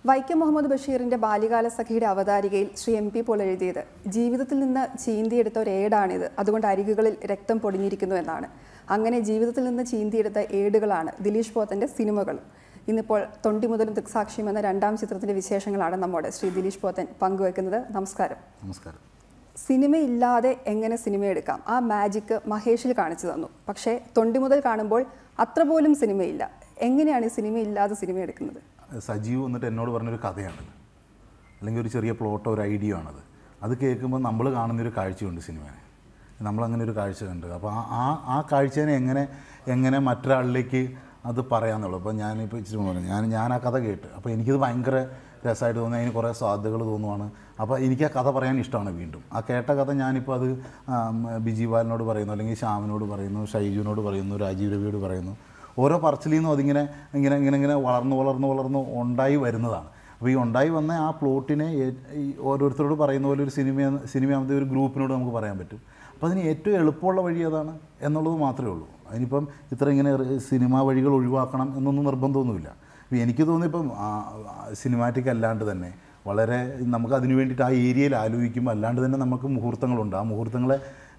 വൈക്കം മുഹമ്മദ് ബഷീറിന്റെ ബാല്യകാല സഖിയുടെ അവതാരികയിൽ ശ്രീ എം പി പോൾ എഴുതിയത് ജീവിതത്തിൽ നിന്ന് ചീന്തിയെടുത്ത ഒരു ഏടാണിത് അതുകൊണ്ട് അരികുകളിൽ രക്തം പൊടിഞ്ഞിരിക്കുന്നു എന്നാണ് അങ്ങനെ ജീവിതത്തിൽ നിന്ന് ചീന്തിയെടുത്ത ഏടുകളാണ് ദിലീഷ് പോത്തന്റെ സിനിമകളും ഇന്നിപ്പോൾ തൊണ്ടി മുതലും ദൃക്സാക്ഷിയും എന്ന രണ്ടാം ചിത്രത്തിന്റെ വിശേഷങ്ങളാണ് നമ്മോട് ശ്രീ ദിലീഷ് പോത്തൻ പങ്കുവെക്കുന്നത് നമസ്കാരം നമസ്കാരം സിനിമയില്ലാതെ എങ്ങനെ സിനിമ എടുക്കാം ആ മാജിക്ക് മഹേഷിൽ കാണിച്ചു തന്നു പക്ഷേ തൊണ്ടി മുതൽ കാണുമ്പോൾ അത്ര പോലും സിനിമയില്ല എങ്ങനെയാണ് ഈ സിനിമ ഇല്ലാതെ സിനിമ എടുക്കുന്നത് സജീവ് വന്നിട്ട് എന്നോട് പറഞ്ഞൊരു കഥയാണ് അല്ലെങ്കിൽ ഒരു ചെറിയ പ്ലോട്ടോ ഒരു ഐഡിയ ആണത് അത് കേൾക്കുമ്പോൾ നമ്മൾ കാണുന്നൊരു കാഴ്ചയുണ്ട് സിനിമയെ നമ്മളങ്ങനെ ഒരു കാഴ്ച കണ്ട് അപ്പോൾ ആ ആ ആ കാഴ്ചേനെ എങ്ങനെ എങ്ങനെ മറ്റൊരാളിലേക്ക് അത് പറയാമെന്നുള്ളൂ അപ്പോൾ ഞാനിപ്പോൾ ഇച്ചിരി പറഞ്ഞു ഞാൻ ഞാൻ ആ കഥ കേട്ട് അപ്പോൾ എനിക്കത് ഭയങ്കര രസമായിട്ട് തോന്നി അതിന് കുറേ സാധ്യതകൾ തോന്നുവാണ് അപ്പോൾ എനിക്ക് ആ കഥ പറയാൻ ഇഷ്ടമാണ് വീണ്ടും ആ കേട്ട കഥ ഞാനിപ്പോൾ അത് ആം, ബിജി ബാലിനോട് പറയുന്നു അല്ലെങ്കിൽ ശ്യാമിനോട് പറയുന്നു ഷൈജുവിനോട് പറയുന്നു രാജീവ് രവിയോട് പറയുന്നു ഓരോ പറച്ചിലിൽ നിന്നും അതിങ്ങനെ ഇങ്ങനെ ഇങ്ങനെ ഇങ്ങനെ വളർന്ന് വളർന്ന് വളർന്ന് ഉണ്ടായി വരുന്നതാണ് അപ്പോൾ ഈ ഉണ്ടായി വന്ന ആ പ്ലോട്ടിനെ ഏ- ഈ ഓരോരുത്തരോട് പറയുന്ന പോലെ ഒരു സിനിമ സിനിമയാകുമ്പോൾ ഒരു ഗ്രൂപ്പിനോട് നമുക്ക് പറയാൻ പറ്റും അപ്പോൾ അതിന് ഏറ്റവും എളുപ്പമുള്ള വഴി അതാണ് എന്നുള്ളത് മാത്രമേ ഉള്ളൂ അതിനിപ്പം ഇത്ര ഇങ്ങനെ റി- സിനിമാ വഴികൾ ഒഴിവാക്കണം എന്നൊന്നും നിർബന്ധമൊന്നുമില്ല അപ്പോൾ എനിക്ക് തോന്നി ഇപ്പം സിനിമാറ്റിക് അല്ലാണ്ട് തന്നെ വളരെ നമുക്ക് അതിന് വേണ്ടിയിട്ട് ആ ഏരിയയിൽ ആലോചിക്കുമ്പോൾ അല്ലാണ്ട് തന്നെ നമുക്ക് മുഹൂർത്തങ്ങളുണ്ട് ആ മുഹൂർത്തങ്ങളെ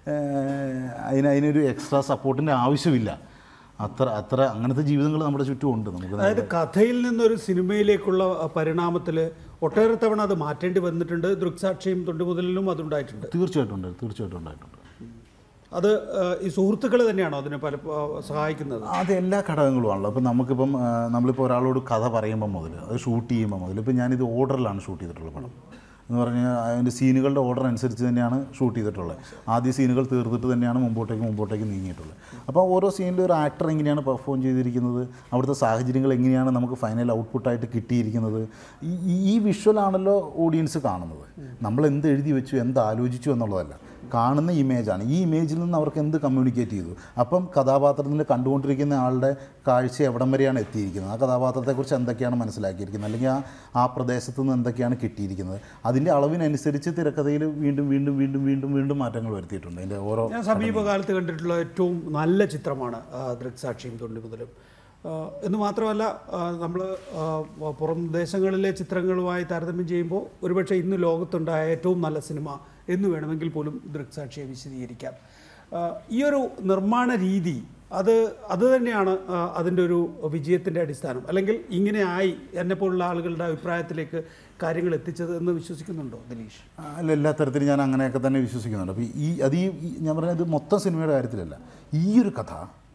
ഏഹ്, അതിന് അതിനൊരു എക്സ്ട്രാ സപ്പോർട്ടിൻ്റെ ആവശ്യമില്ല അത്ര അത്ര അങ്ങനത്തെ ജീവിതങ്ങൾ നമ്മുടെ ചുറ്റും ഉണ്ട് നമുക്ക് അതായത് കഥയിൽ നിന്നൊരു സിനിമയിലേക്കുള്ള പരിണാമത്തിൽ ഒട്ടേറെ തവണ അത് മാറ്റേണ്ടി വന്നിട്ടുണ്ട് ദൃക്സാക്ഷിയും തൊണ്ടുമുതലിലും അതുണ്ടായിട്ടുണ്ട് തീർച്ചയായിട്ടും ഉണ്ട് തീർച്ചയായിട്ടും ഉണ്ടായിട്ടുണ്ട് അത് ഏഹ്, ഈ സുഹൃത്തുക്കൾ തന്നെയാണോ അതിനെ പല സഹായിക്കുന്നത് അത് എല്ലാ ഘടകങ്ങളും ആണല്ലോ അപ്പോൾ നമുക്കിപ്പം ആ, നമ്മളിപ്പോൾ ഒരാളോട് കഥ പറയുമ്പോൾ മുതൽ അത് ഷൂട്ട് ചെയ്യുമ്പോൾ മുതൽ ഇപ്പോൾ ഞാനിത് ഓർഡറിലാണ് ഷൂട്ട് ചെയ്തിട്ടുള്ളത് പടം എന്ന് പറഞ്ഞാൽ അതിൻ്റെ സീനുകളുടെ ഓർഡർ അനുസരിച്ച് തന്നെയാണ് ഷൂട്ട് ചെയ്തിട്ടുള്ളത് ആദ്യ സീനുകൾ തീർത്തിട്ട് തന്നെയാണ് മുമ്പോട്ടേക്ക് മുമ്പോട്ടേക്ക് നീങ്ങിയിട്ടുള്ളത് അപ്പോൾ ഓരോ സീനിലും ഒരു ആക്ടർ എങ്ങനെയാണ് പെർഫോം ചെയ്തിരിക്കുന്നത് അവിടുത്തെ സാഹചര്യങ്ങൾ എങ്ങനെയാണ് നമുക്ക് ഫൈനൽ ഔട്ട്പുട്ടായിട്ട് കിട്ടിയിരിക്കുന്നത് ഈ ഈ- ഈ വിഷ്വലാണല്ലോ ഓഡിയൻസ് കാണുന്നത് നമ്മൾ എന്ത് എഴുതി വെച്ചു എന്ത് ആലോചിച്ചു എന്നുള്ളതല്ല കാണുന്ന ഇമേജാണ് ഈ ഇമേജിൽ നിന്ന് അവർക്ക് എന്ത് കമ്മ്യൂണിക്കേറ്റ് ചെയ്തു അപ്പം കഥാപാത്രത്തിൽ കണ്ടുകൊണ്ടിരിക്കുന്ന ആളുടെ കാഴ്ച എവിടം വരെയാണ് എത്തിയിരിക്കുന്നത് ആ കഥാപാത്രത്തെക്കുറിച്ച് എന്തൊക്കെയാണ് മനസ്സിലാക്കിയിരിക്കുന്നത് അല്ലെങ്കിൽ ആ ആ പ്രദേശത്ത് നിന്ന് എന്തൊക്കെയാണ് കിട്ടിയിരിക്കുന്നത് അതിൻ്റെ അളവിനനുസരിച്ച് തിരക്കഥയിൽ വീണ്ടും വീണ്ടും വീണ്ടും വീണ്ടും വീണ്ടും മാറ്റങ്ങൾ വരുത്തിയിട്ടുണ്ട് അതിൻ്റെ ഓരോ ഞാൻ സമീപകാലത്ത് കണ്ടിട്ടുള്ള ഏറ്റവും നല്ല ചിത്രമാണ് ആ, ദൃക്സാക്ഷിയും തൊണ്ടുമുതലും ആ, എന്ന് മാത്രമല്ല നമ്മൾ പുറം ദേശങ്ങളിലെ ചിത്രങ്ങളുമായി താരതമ്യം ചെയ്യുമ്പോൾ ഒരുപക്ഷെ ഇന്ന് ലോകത്തുണ്ടായ ഏറ്റവും നല്ല സിനിമ എന്ന് വേണമെങ്കിൽ പോലും ദൃക്സാക്ഷിയെ വിശദീകരിക്കാം ആ, ഈ ഒരു നിർമ്മാണ രീതി അത് അത് തന്നെയാണ് ആ, അതിൻ്റെ ഒരു വിജയത്തിൻ്റെ അടിസ്ഥാനം അല്ലെങ്കിൽ ഇങ്ങനെ ആയി എന്നെപ്പോലുള്ള ആളുകളുടെ അഭിപ്രായത്തിലേക്ക് കാര്യങ്ങൾ എത്തിച്ചത് എന്ന് വിശ്വസിക്കുന്നുണ്ടോ ദിലീഷ് അല്ല എല്ലാ തരത്തിലും ഞാൻ അങ്ങനെയൊക്കെ തന്നെ വിശ്വസിക്കുന്നുണ്ട് അപ്പോൾ ഈ അത് ഈ ഈ- ഞാൻ പറഞ്ഞത് മൊത്തം സിനിമയുടെ കാര്യത്തിലല്ല ഈ ഒരു കഥ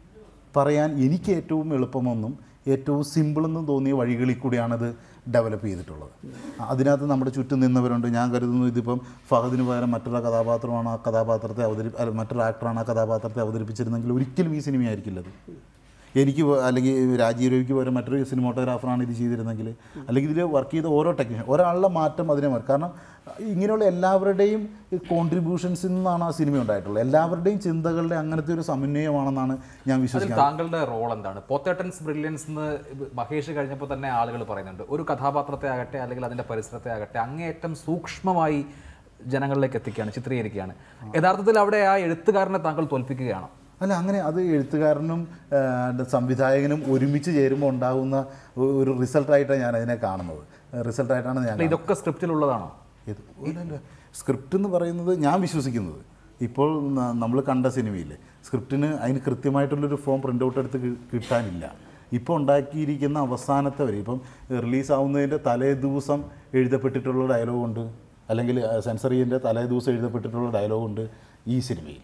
പറയാൻ എനിക്ക് ഏറ്റവും എളുപ്പമെന്നും ഏറ്റവും സിമ്പിളെന്നും തോന്നിയ വഴികളിൽ കൂടിയാണത് ഡെവലപ്പ് ചെയ്തിട്ടുള്ളത് അതിനകത്ത് നമ്മുടെ ചുറ്റും നിന്നവരുണ്ട് ഞാൻ കരുതുന്നു ഇതിപ്പം ഫഹദിന് പകരം മറ്റുള്ള കഥാപാത്രമാണ് ആ കഥാപാത്രത്തെ അവതരി അല്ല മറ്റൊരു ആക്ടറാണ് ആ കഥാപാത്രത്തെ അവതരിപ്പിച്ചിരുന്നെങ്കിൽ ഒരിക്കലും ഈ സിനിമയായിരിക്കില്ല അത് എനിക്ക് പോ- അല്ലെങ്കിൽ രാജീവ് രവിക്ക് പകരം മറ്റൊരു സിനിമോട്ടോഗ്രാഫറാണ് ഇത് ചെയ്തിരുന്നെങ്കിൽ അല്ലെങ്കിൽ ഇതിൽ വർക്ക് ചെയ്ത ഓരോ ടെക്നീഷ്യൻ ഒരാളുടെ മാറ്റം അതിനെ മാറി കാരണം ഇങ്ങനെയുള്ള എല്ലാവരുടെയും കോൺട്രിബ്യൂഷൻസിൽ നിന്നാണ് ആ സിനിമ ഉണ്ടായിട്ടുള്ളത് എല്ലാവരുടെയും ചിന്തകളുടെ അങ്ങനത്തെ ഒരു സമന്വയമാണെന്നാണ് ഞാൻ അതിൽ വിശ്വസിക്കുന്നത് താങ്കളുടെ റോൾ എന്താണ് പോത്തേട്ടൻസ് ബ്രില്യൻസ് എന്ന് മഹേഷ് കഴിഞ്ഞപ്പോൾ തന്നെ ആളുകൾ പറയുന്നുണ്ട് ഒരു കഥാപാത്രത്തെ ആകട്ടെ അല്ലെങ്കിൽ അതിന്റെ പരിസരത്തെ ആകട്ടെ അങ്ങേയറ്റം സൂക്ഷ്മമായി ജനങ്ങളിലേക്ക് എത്തിക്കുകയാണ് ചിത്രീകരിക്കുകയാണ് യഥാർത്ഥത്തിൽ അവിടെ ആ എഴുത്തുകാരനെ താങ്കൾ തോൽപ്പിക്കുകയാണ് അല്ല അങ്ങനെ അത് എഴുത്തുകാരനും ആ, സംവിധായകനും ഒരുമിച്ച് ചേരുമ്പോൾ ഉണ്ടാകുന്ന ഒ- ഒരു റിസൾട്ടായിട്ടാണ് ഞാൻ അതിനെ കാണുന്നത് റിസൾട്ടായിട്ടാണ് ഞാൻ അല്ല ഇതൊക്കെ സ്ക്രിപ്റ്റിലുള്ളതാണോ ഇത് ഒന്നുമല്ല. സ്ക്രിപ്റ്റ് എന്ന് പറയുന്നത് ഞാൻ വിശ്വസിക്കുന്നത് ഇപ്പോൾ നമ്മൾ കണ്ട സിനിമയിൽ സ്ക്രിപ്റ്റിന് അതിന് കൃത്യമായിട്ടുള്ളൊരു ഫോം പ്രിൻ്റ് ഔട്ട് എടുത്ത് കി- കിട്ടാനില്ല ഇപ്പോൾ ഉണ്ടാക്കിയിരിക്കുന്ന അവസാനത്തെ വരെ ഇപ്പം റിലീസ് ആവുന്നതിൻ്റെ തലേ ദിവസം എഴുതപ്പെട്ടിട്ടുള്ള ഡയലോഗുണ്ട് അല്ലെങ്കിൽ സെൻസറിൻ്റെ തലേ ദിവസം എഴുതപ്പെട്ടിട്ടുള്ള ഡയലോഗുണ്ട് ഈ സിനിമയിൽ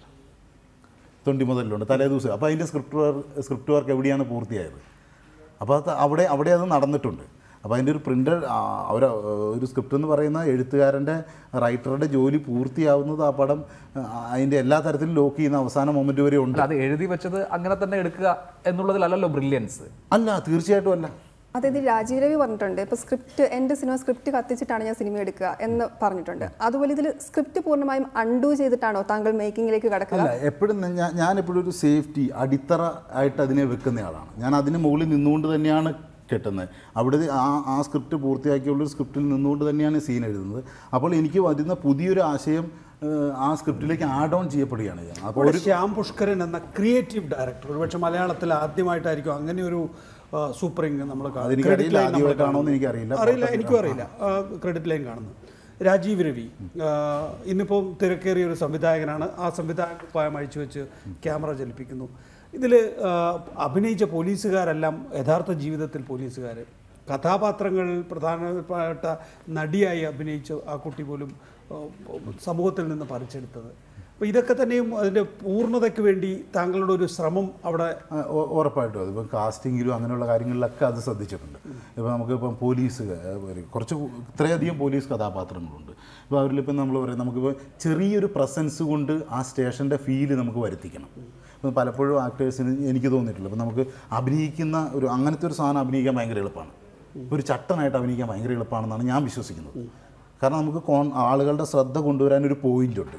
തൊണ്ടി മുതലുണ്ട് തലേ ദിവസം അപ്പോൾ അതിൻ്റെ സ്ക്രിപ്റ്റ് വർക്ക് സ്ക്രിപ്റ്റ് വർക്ക് എവിടെയാണ് പൂർത്തിയായത് അപ്പോൾ അത് അവിടെ അവിടെ അത് നടന്നിട്ടുണ്ട് അപ്പോൾ അതിൻ്റെ ഒരു പ്രിൻ്റഡ് ഒരു ഒരു സ്ക്രിപ്റ്റ് എന്ന് പറയുന്ന എഴുത്തുകാരൻ്റെ റൈറ്ററുടെ ജോലി പൂർത്തിയാവുന്നത് ആ പടം ആ, അതിൻ്റെ എല്ലാ തരത്തിലും ലോക്ക് ചെയ്യുന്ന അവസാന മൊമെൻ്റ് വരെ ഉണ്ട് അല്ല അത് എഴുതി വെച്ചത് അങ്ങനെ തന്നെ എടുക്കുക എന്നുള്ളതിലല്ലല്ലോ ബ്രില്യൻസ് അല്ല തീർച്ചയായിട്ടും അല്ല അതായത് രാജീവ് രവി പറഞ്ഞിട്ടുണ്ട് ഇപ്പോൾ സ്ക്രിപ്റ്റ് എൻ്റെ സിനിമ സ്ക്രിപ്റ്റ് കത്തിച്ചിട്ടാണ് ഞാൻ സിനിമ എടുക്കുക എന്ന് പറഞ്ഞിട്ടുണ്ട് അതുപോലെ ഇതിൽ സ്ക്രിപ്റ്റ് പൂർണ്ണമായും അൺഡു ചെയ്തിട്ടാണോ താങ്കൾ മേക്കിങ്ങിലേക്ക് കടക്കുക അല്ല എപ്പോഴും ഞാൻ ഞാൻ എപ്പോഴും ഒരു സേഫ്റ്റി അടിത്തറ ആയിട്ട് അതിനെ വെക്കുന്നയാളാണ് ഞാൻ അതിന് മുകളിൽ നിന്നുകൊണ്ട് തന്നെയാണ് കെട്ടുന്നത് അവിടെ ആ ആ സ്ക്രിപ്റ്റ് പൂർത്തിയാക്കിയുള്ള സ്ക്രിപ്റ്റിൽ നിന്നുകൊണ്ട് തന്നെയാണ് സീൻ എഴുതുന്നത് അപ്പോൾ എനിക്ക് വരുന്ന പുതിയൊരു ആശയം ഏഹ്, ആ സ്ക്രിപ്റ്റിലേക്ക് ആഡ് ഓൺ ചെയ്യപ്പെടുകയാണ് ചെയ്യുന്നത് അപ്പോൾ അവിടെ ശ്യാം പുഷ്കരൻ എന്ന ക്രിയേറ്റീവ് ഡയറക്ടർ ഒരുപക്ഷെ മലയാളത്തിൽ ആദ്യമായിട്ടായിരിക്കും അങ്ങനെ ഒരു സൂപ്പറിങ് നമ്മൾ അതെനിക്കറിയില്ല, ആദ്യമായിട്ടാണോ എന്ന് എനിക്കറിയില്ല. അറിയില്ല എനിക്കും അറിയില്ല ക്രെഡിറ്റ് ലൈൻ കാണുന്നു രാജീവ് രവി ആ, ഇന്നിപ്പോൾ തിരക്കേറിയ ഒരു സംവിധായകനാണ് ആ സംവിധായക കുപ്പായം അഴിച്ചു വെച്ച് ക്യാമറ ചലിപ്പിക്കുന്നു ഇതിൽ അഭിനയിച്ച പോലീസുകാരെല്ലാം യഥാർത്ഥ ജീവിതത്തിൽ പോലീസുകാർ കഥാപാത്രങ്ങൾ പ്രധാനപ്പെട്ട നടിയായി അഭിനയിച്ച ആ കുട്ടി പോലും ആ, സമൂഹത്തിൽ നിന്ന് പറിച്ചെടുത്തത് അപ്പോൾ ഇതൊക്കെ തന്നെയും അതിൻ്റെ പൂർണ്ണതയ്ക്ക് വേണ്ടി താങ്കളുടെ ഒരു ശ്രമം അവിടെ ആ, ഉ- ഉറപ്പായിട്ടും അത് ഇപ്പം കാസ്റ്റിങ്ങിലും അങ്ങനെയുള്ള കാര്യങ്ങളിലൊക്കെ അത് ശ്രദ്ധിച്ചിട്ടുണ്ട് ഇപ്പോൾ നമുക്ക് ഇപ്പം പോലീസ് ഒരു കുറച്ച് ഇത്രയധികം പോലീസ് കഥാപാത്രങ്ങളുണ്ട് ഇപ്പോൾ അവരിലിപ്പം നമ്മൾ പറയും നമുക്കിപ്പോൾ ചെറിയൊരു പ്രസൻസ് കൊണ്ട് ആ സ്റ്റേഷൻ്റെ ഫീല് നമുക്ക് വരുത്തിക്കണം ഇപ്പം പലപ്പോഴും ആക്ടേഴ്സിന് എനിക്ക് തോന്നിയിട്ടില്ല ഇപ്പം നമുക്ക് അഭിനയിക്കുന്ന ഒരു അങ്ങനത്തെ ഒരു സാധനം അഭിനയിക്കാൻ ഭയങ്കര എളുപ്പമാണ് ഒരു ചട്ടനായിട്ട് അഭിനയിക്കാൻ ഭയങ്കര എളുപ്പമാണെന്നാണ് ഞാൻ വിശ്വസിക്കുന്നത് കാരണം നമുക്ക് കോൺ ആളുകളുടെ ശ്രദ്ധ കൊണ്ടുവരാൻ ഒരു പോയിന്റ് ഉണ്ട്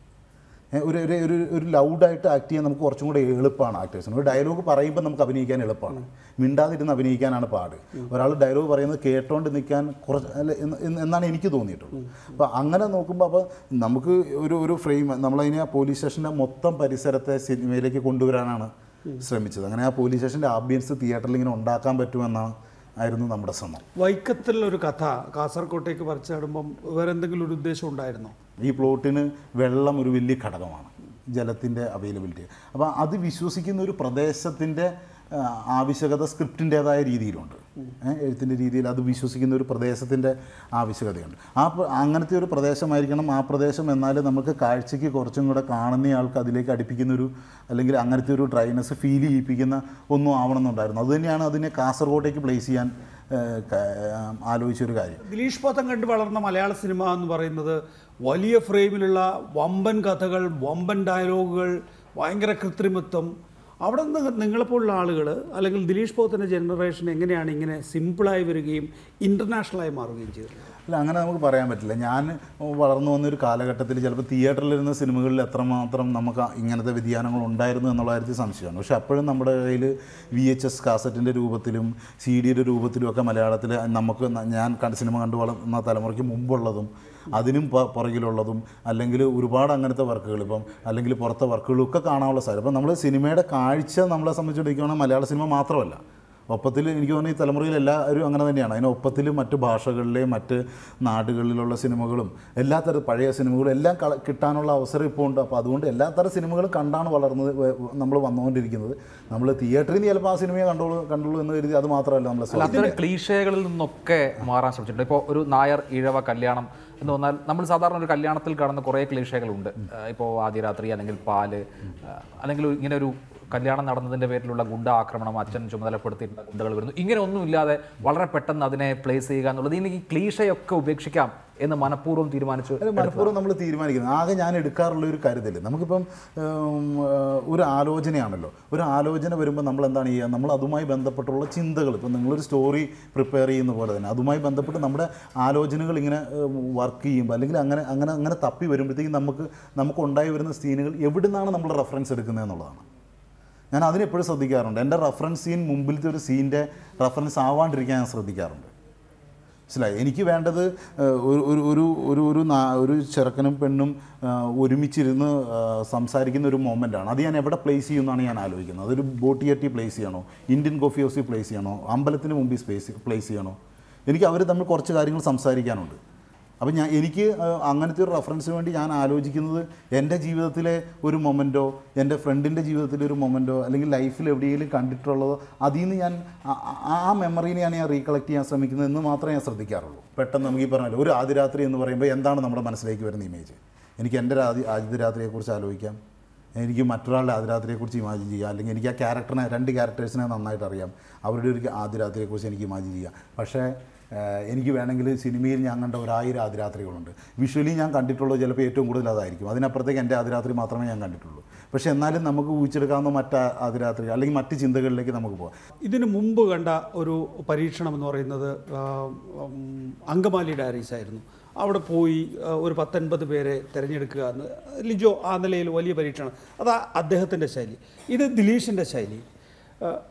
ഏ, ഒരു ഒരു ഒരു ഒരു ലൗഡായിട്ട് ആക്ട് ചെയ്യാൻ നമുക്ക് കുറച്ചും കൂടെ എളുപ്പമാണ് ആക്ടേഴ്സിന് ഒരു ഡയലോഗ് പറയുമ്പോൾ നമുക്ക് അഭിനയിക്കാൻ എളുപ്പമാണ് മിണ്ടാതിരുന്ന് അഭിനയിക്കാനാണ് പാട് ഒരാൾ ഡയലോഗ് പറയുന്നത് കേട്ടോണ്ട് നിൽക്കാൻ കുറച്ച് അല്ല എന്ന് എന്ന് എന്നാണ് എനിക്ക് തോന്നിയിട്ടുള്ളത് അപ്പോൾ അങ്ങനെ നോക്കുമ്പോൾ അപ്പോൾ നമുക്ക് ഒരു ഒരു ഫ്രെയിം നമ്മളതിനെ ആ പോലീസ് സ്റ്റേഷൻ്റെ മൊത്തം പരിസരത്തെ സിനിമയിലേക്ക് കൊണ്ടുവരാനാണ് ശ്രമിച്ചത് അങ്ങനെ ആ പോലീസ് സ്റ്റേഷൻ്റെ ആംബിയൻസ് തിയേറ്ററിൽ ഇങ്ങനെ ഉണ്ടാക്കാൻ പറ്റുമെന്നാണ് ആയിരുന്നു നമ്മുടെ ശ്രമം വൈക്കത്തിൽ ഒരു കഥ കാസർകോട്ടേക്ക് പറിച്ചാടുമ്പം വേറെ എന്തെങ്കിലും ഒരു ഉദ്ദേശം ഉണ്ടായിരുന്നോ ഈ പ്ലോട്ടിന് വെള്ളം ഒരു വലിയ ഘടകമാണ് ജലത്തിൻ്റെ അവൈലബിലിറ്റി അപ്പോൾ അത് വിശ്വസിക്കുന്ന ഒരു പ്രദേശത്തിൻ്റെ ആ, ആവശ്യകത സ്ക്രിപ്റ്റിൻ്റേതായ രീതിയിലുണ്ട് ഏ, എഴുത്തിൻ്റെ രീതിയിൽ അത് വിശ്വസിക്കുന്ന ഒരു പ്രദേശത്തിൻ്റെ ആവശ്യകതയുണ്ട് ആ പ്ര- അങ്ങനത്തെ ഒരു പ്രദേശമായിരിക്കണം ആ പ്രദേശം എന്നാൽ നമുക്ക് കാഴ്ചയ്ക്ക് കുറച്ചും കൂടെ കാണുന്നയാൾക്ക് അതിലേക്ക് അടുപ്പിക്കുന്ന ഒരു അല്ലെങ്കിൽ അങ്ങനത്തെ ഒരു ഡ്രൈനസ് ഫീൽ ചെയ്യിപ്പിക്കുന്ന ഒന്നും ആവണമെന്നുണ്ടായിരുന്നു അതുതന്നെയാണ് അതിനെ കാസർഗോട്ടേക്ക് പ്ലേസ് ചെയ്യാൻ ഏ, ക- ആലോചിച്ചൊരു കാര്യം ദിലീഷ് പോത്തൻ കണ്ട് വളർന്ന മലയാള സിനിമ എന്ന് പറയുന്നത് വലിയ ഫ്രെയിമിലുള്ള വമ്പൻ കഥകൾ വമ്പൻ ഡയലോഗുകൾ ഭയങ്കര കൃത്രിമത്വം അവിടെ നിന്ന് നിങ്ങളെപ്പോലുള്ള ആളുകൾ അല്ലെങ്കിൽ ദിലീഷ് പോത്തൻ്റെ ജനറേഷൻ എങ്ങനെയാണ് ഇങ്ങനെ സിമ്പിളായി വരികയും ഇൻ്റർനാഷണലായി മാറുകയും ചെയ്തത് അല്ല അങ്ങനെ നമുക്ക് പറയാൻ പറ്റില്ല ഞാൻ വളർന്നു വന്നൊരു കാലഘട്ടത്തിൽ ചിലപ്പോൾ തിയേറ്ററിലിരുന്ന സിനിമകളിൽ എത്രമാത്രം നമുക്ക് ഇങ്ങനത്തെ വ്യതിയാനങ്ങൾ ഉണ്ടായിരുന്നു എന്നുള്ള കാര്യത്തിൽ സംശയമാണ് പക്ഷെ അപ്പോഴും നമ്മുടെ കയ്യിൽ വി എച്ച് എസ് കാസറ്റിൻ്റെ രൂപത്തിലും സി ഡിയുടെ രൂപത്തിലും ഒക്കെ മലയാളത്തിൽ നമുക്ക് ന- ഞാൻ കണ്ട സിനിമ കണ്ടു വളർന്ന തലമുറയ്ക്ക് മുമ്പുള്ളതും അതിനും പ- പുറകിലുള്ളതും അല്ലെങ്കിൽ ഒരുപാട് അങ്ങനത്തെ വർക്കുകൾ ഇപ്പം അല്ലെങ്കിൽ പുറത്തെ വർക്കുകളും ഒക്കെ കാണാനുള്ള സാധ്യത അപ്പം നമ്മൾ സിനിമയുടെ കാഴ്ച നമ്മളെ സംബന്ധിച്ചിടത്തോളം മലയാള സിനിമ മാത്രമല്ല ഒപ്പത്തിൽ എനിക്ക് തോന്നുന്നു ഈ തലമുറയിൽ എല്ലാവരും അങ്ങനെ തന്നെയാണ് അതിന് ഒപ്പത്തിൽ മറ്റ് ഭാഷകളിലെയും മറ്റ് നാടുകളിലുള്ള സിനിമകളും എല്ലാ തരം പഴയ സിനിമകളും എല്ലാം കള കിട്ടാനുള്ള അവസരം ഇപ്പോൾ ഉണ്ട് അപ്പോൾ അതുകൊണ്ട് എല്ലാ തരം സിനിമകളും കണ്ടാണ് വളർന്നത് നമ്മൾ വന്നുകൊണ്ടിരിക്കുന്നത് നമ്മൾ തിയേറ്ററിൽ നിന്ന് ചിലപ്പോൾ ആ സിനിമയെ കണ്ടോളൂ കണ്ടുള്ളൂ എന്ന് കരുതി അത് മാത്രമല്ല നമ്മൾ അല്ല അത്തരം ക്ലീഷകളിൽ നിന്നൊക്കെ മാറാൻ ശ്രമിച്ചിട്ടുണ്ട് ഇപ്പോൾ ഒരു നായർ ഈഴവ കല്യാണം എന്ന് പറഞ്ഞാൽ നമ്മൾ സാധാരണ ഒരു കല്യാണത്തിൽ കാണുന്ന കുറേ ക്ലീഷകളുണ്ട് ഇപ്പോൾ ആദ്യ രാത്രി അല്ലെങ്കിൽ പാല് ആ, അല്ലെങ്കിൽ ഇങ്ങനെ ഒരു കല്യാണം നടന്നതിൻ്റെ പേരിലുള്ള ഗുണ്ട ആക്രമണം അച്ഛൻ ചുമതലപ്പെടുത്തിയിട്ടുള്ള ഗുണ്ടകൾ വരുന്നു ഇങ്ങനെ ഒന്നുമില്ലാതെ വളരെ പെട്ടെന്ന് അതിനെ പ്ലേസ് ചെയ്യുക എന്നുള്ളത് ഇനി ഈ ക്ലീഷയൊക്കെ ഉപേക്ഷിക്കാം എന്ന് മനഃപൂർവ്വം തീരുമാനിച്ചു അത് മനഃപൂർവ്വം നമ്മൾ തീരുമാനിക്കുന്നത് ആകെ ഞാൻ എടുക്കാറുള്ള ഒരു കരുതൽ നമുക്കിപ്പം ഉം, ഏഹ്, ഒരു ആലോചനയാണല്ലോ ഒരു ആലോചന വരുമ്പോൾ നമ്മൾ എന്താണ് ചെയ്യുക നമ്മൾ അതുമായി ബന്ധപ്പെട്ടുള്ള ചിന്തകൾ ഇപ്പം നിങ്ങളൊരു സ്റ്റോറി പ്രിപ്പയർ ചെയ്യുന്ന പോലെ തന്നെ അതുമായി ബന്ധപ്പെട്ട് നമ്മുടെ ആലോചനകൾ ഇങ്ങനെ വർക്ക് ചെയ്യുമ്പോൾ അല്ലെങ്കിൽ അങ്ങനെ അങ്ങനെ അങ്ങനെ തപ്പി വരുമ്പോഴത്തേക്കും നമുക്ക് നമുക്ക് ഉണ്ടായി വരുന്ന സീനുകൾ എവിടെ നിന്നാണ് നമ്മൾ റെഫറൻസ് എടുക്കുന്നത് എന്നുള്ളതാണ് ഞാൻ അതിനെപ്പോഴും ശ്രദ്ധിക്കാറുണ്ട് എൻ്റെ റെഫറൻസ് സീൻ മുമ്പിലത്തെ ഒരു സീൻ്റെ റെഫറൻസ് ആവാണ്ടിരിക്കാൻ ഞാൻ ശ്രദ്ധിക്കാറുണ്ട് മനസ്സിലായി എനിക്ക് വേണ്ടത് ഏഹ്, ഒരു ഒരു ഒരു ഒരു ഒരു നാ- ഒരു ചെറുക്കനും പെണ്ണും ഏഹ്, ഒരുമിച്ചിരുന്ന് ഏഹ്, സംസാരിക്കുന്ന ഒരു മൊമെൻ്റാണ് അത് ഞാൻ എവിടെ പ്ലേസ് ചെയ്യുമെന്നാണ് ഞാൻ ആലോചിക്കുന്നത് അതൊരു ബോട്ടിയറ്റി പ്ലേസ് ചെയ്യണോ ഇന്ത്യൻ കോഫി ഹൗസിൽ പ്ലേസ് ചെയ്യണോ അമ്പലത്തിന് മുമ്പിൽ സ്പേസ് പ്ലേസ് ചെയ്യണോ എനിക്ക് അവർ തമ്മിൽ കുറച്ച് കാര്യങ്ങൾ സംസാരിക്കാനുണ്ട് അപ്പം ഞാൻ എനിക്ക് ഏഹ്, അങ്ങനത്തെ ഒരു റെഫറൻസിന് വേണ്ടി ഞാൻ ആലോചിക്കുന്നത് എൻ്റെ ജീവിതത്തിലെ ഒരു മൊമെൻറ്റോ എൻ്റെ ഫ്രണ്ടിൻ്റെ ജീവിതത്തിലെ ഒരു മൊമെൻറ്റോ അല്ലെങ്കിൽ ലൈഫിൽ എവിടെയെങ്കിലും കണ്ടിട്ടുള്ളതോ അതിൽ നിന്ന് ഞാൻ ആ- ആ- ആ മെമ്മറീനെ ഞാൻ റീകളക്ട് ചെയ്യാൻ ശ്രമിക്കുന്നത് എന്ന് മാത്രമേ ഞാൻ ശ്രദ്ധിക്കാറുള്ളൂ പെട്ടെന്ന് നമുക്ക് ഈ പറഞ്ഞല്ലോ ഒരു ആദ്യ രാത്രി എന്ന് പറയുമ്പോൾ എന്താണ് നമ്മുടെ മനസ്സിലേക്ക് വരുന്ന ഇമേജ് എനിക്ക് എൻ്റെ ഒരു ആദ്യ ആദ്യ രാത്രിയെക്കുറിച്ച് ആലോചിക്കാം എനിക്ക് മറ്റൊരാളുടെ ആദ്യരാത്രിയെക്കുറിച്ച് ഇമാജിൻ ചെയ്യാം അല്ലെങ്കിൽ എനിക്ക് ആ ക്യാരക്ടറിനെ രണ്ട് ക്യാരക്ടേഴ്സിനെ നന്നായിട്ട് അറിയാം അവരുടെ ഒരു ആദ്യരാത്രിയെക്കുറിച്ച് എനിക്ക് ഇമാജിൻ ചെയ്യാം പക്ഷേ ഏഹ്, എനിക്ക് വേണമെങ്കിൽ സിനിമയിൽ ഞാൻ കണ്ട ഒരായിരം ആദ്യരാത്രികളുണ്ട് വിഷ്വലി ഞാൻ കണ്ടിട്ടുള്ളത് ചിലപ്പോൾ ഏറ്റവും കൂടുതൽ അതായിരിക്കും അതിനപ്പുറത്തേക്ക് എൻ്റെ ആദ്യരാത്രി മാത്രമേ ഞാൻ കണ്ടിട്ടുള്ളൂ പക്ഷേ എന്നാലും നമുക്ക് ഊഹിച്ചെടുക്കാവുന്ന മറ്റ് ആദ്യരാത്രി അല്ലെങ്കിൽ മറ്റ് ചിന്തകളിലേക്ക് നമുക്ക് പോകാം ഇതിനു മുമ്പ് കണ്ട ഒരു പരീക്ഷണം എന്ന് പറയുന്നത് ആ, ഉം, അങ്കമാലി ഡയറീസ് ആയിരുന്നു അവിടെ പോയി ആ, ഒരു പത്തൊൻപത് പേരെ തിരഞ്ഞെടുക്കുക എന്ന് ലിജോ ആ നിലയിൽ വലിയ പരീക്ഷണം അതാ അദ്ദേഹത്തിൻ്റെ ശൈലി ഇത് ദിലീഷിൻ്റെ ശൈലി ആ,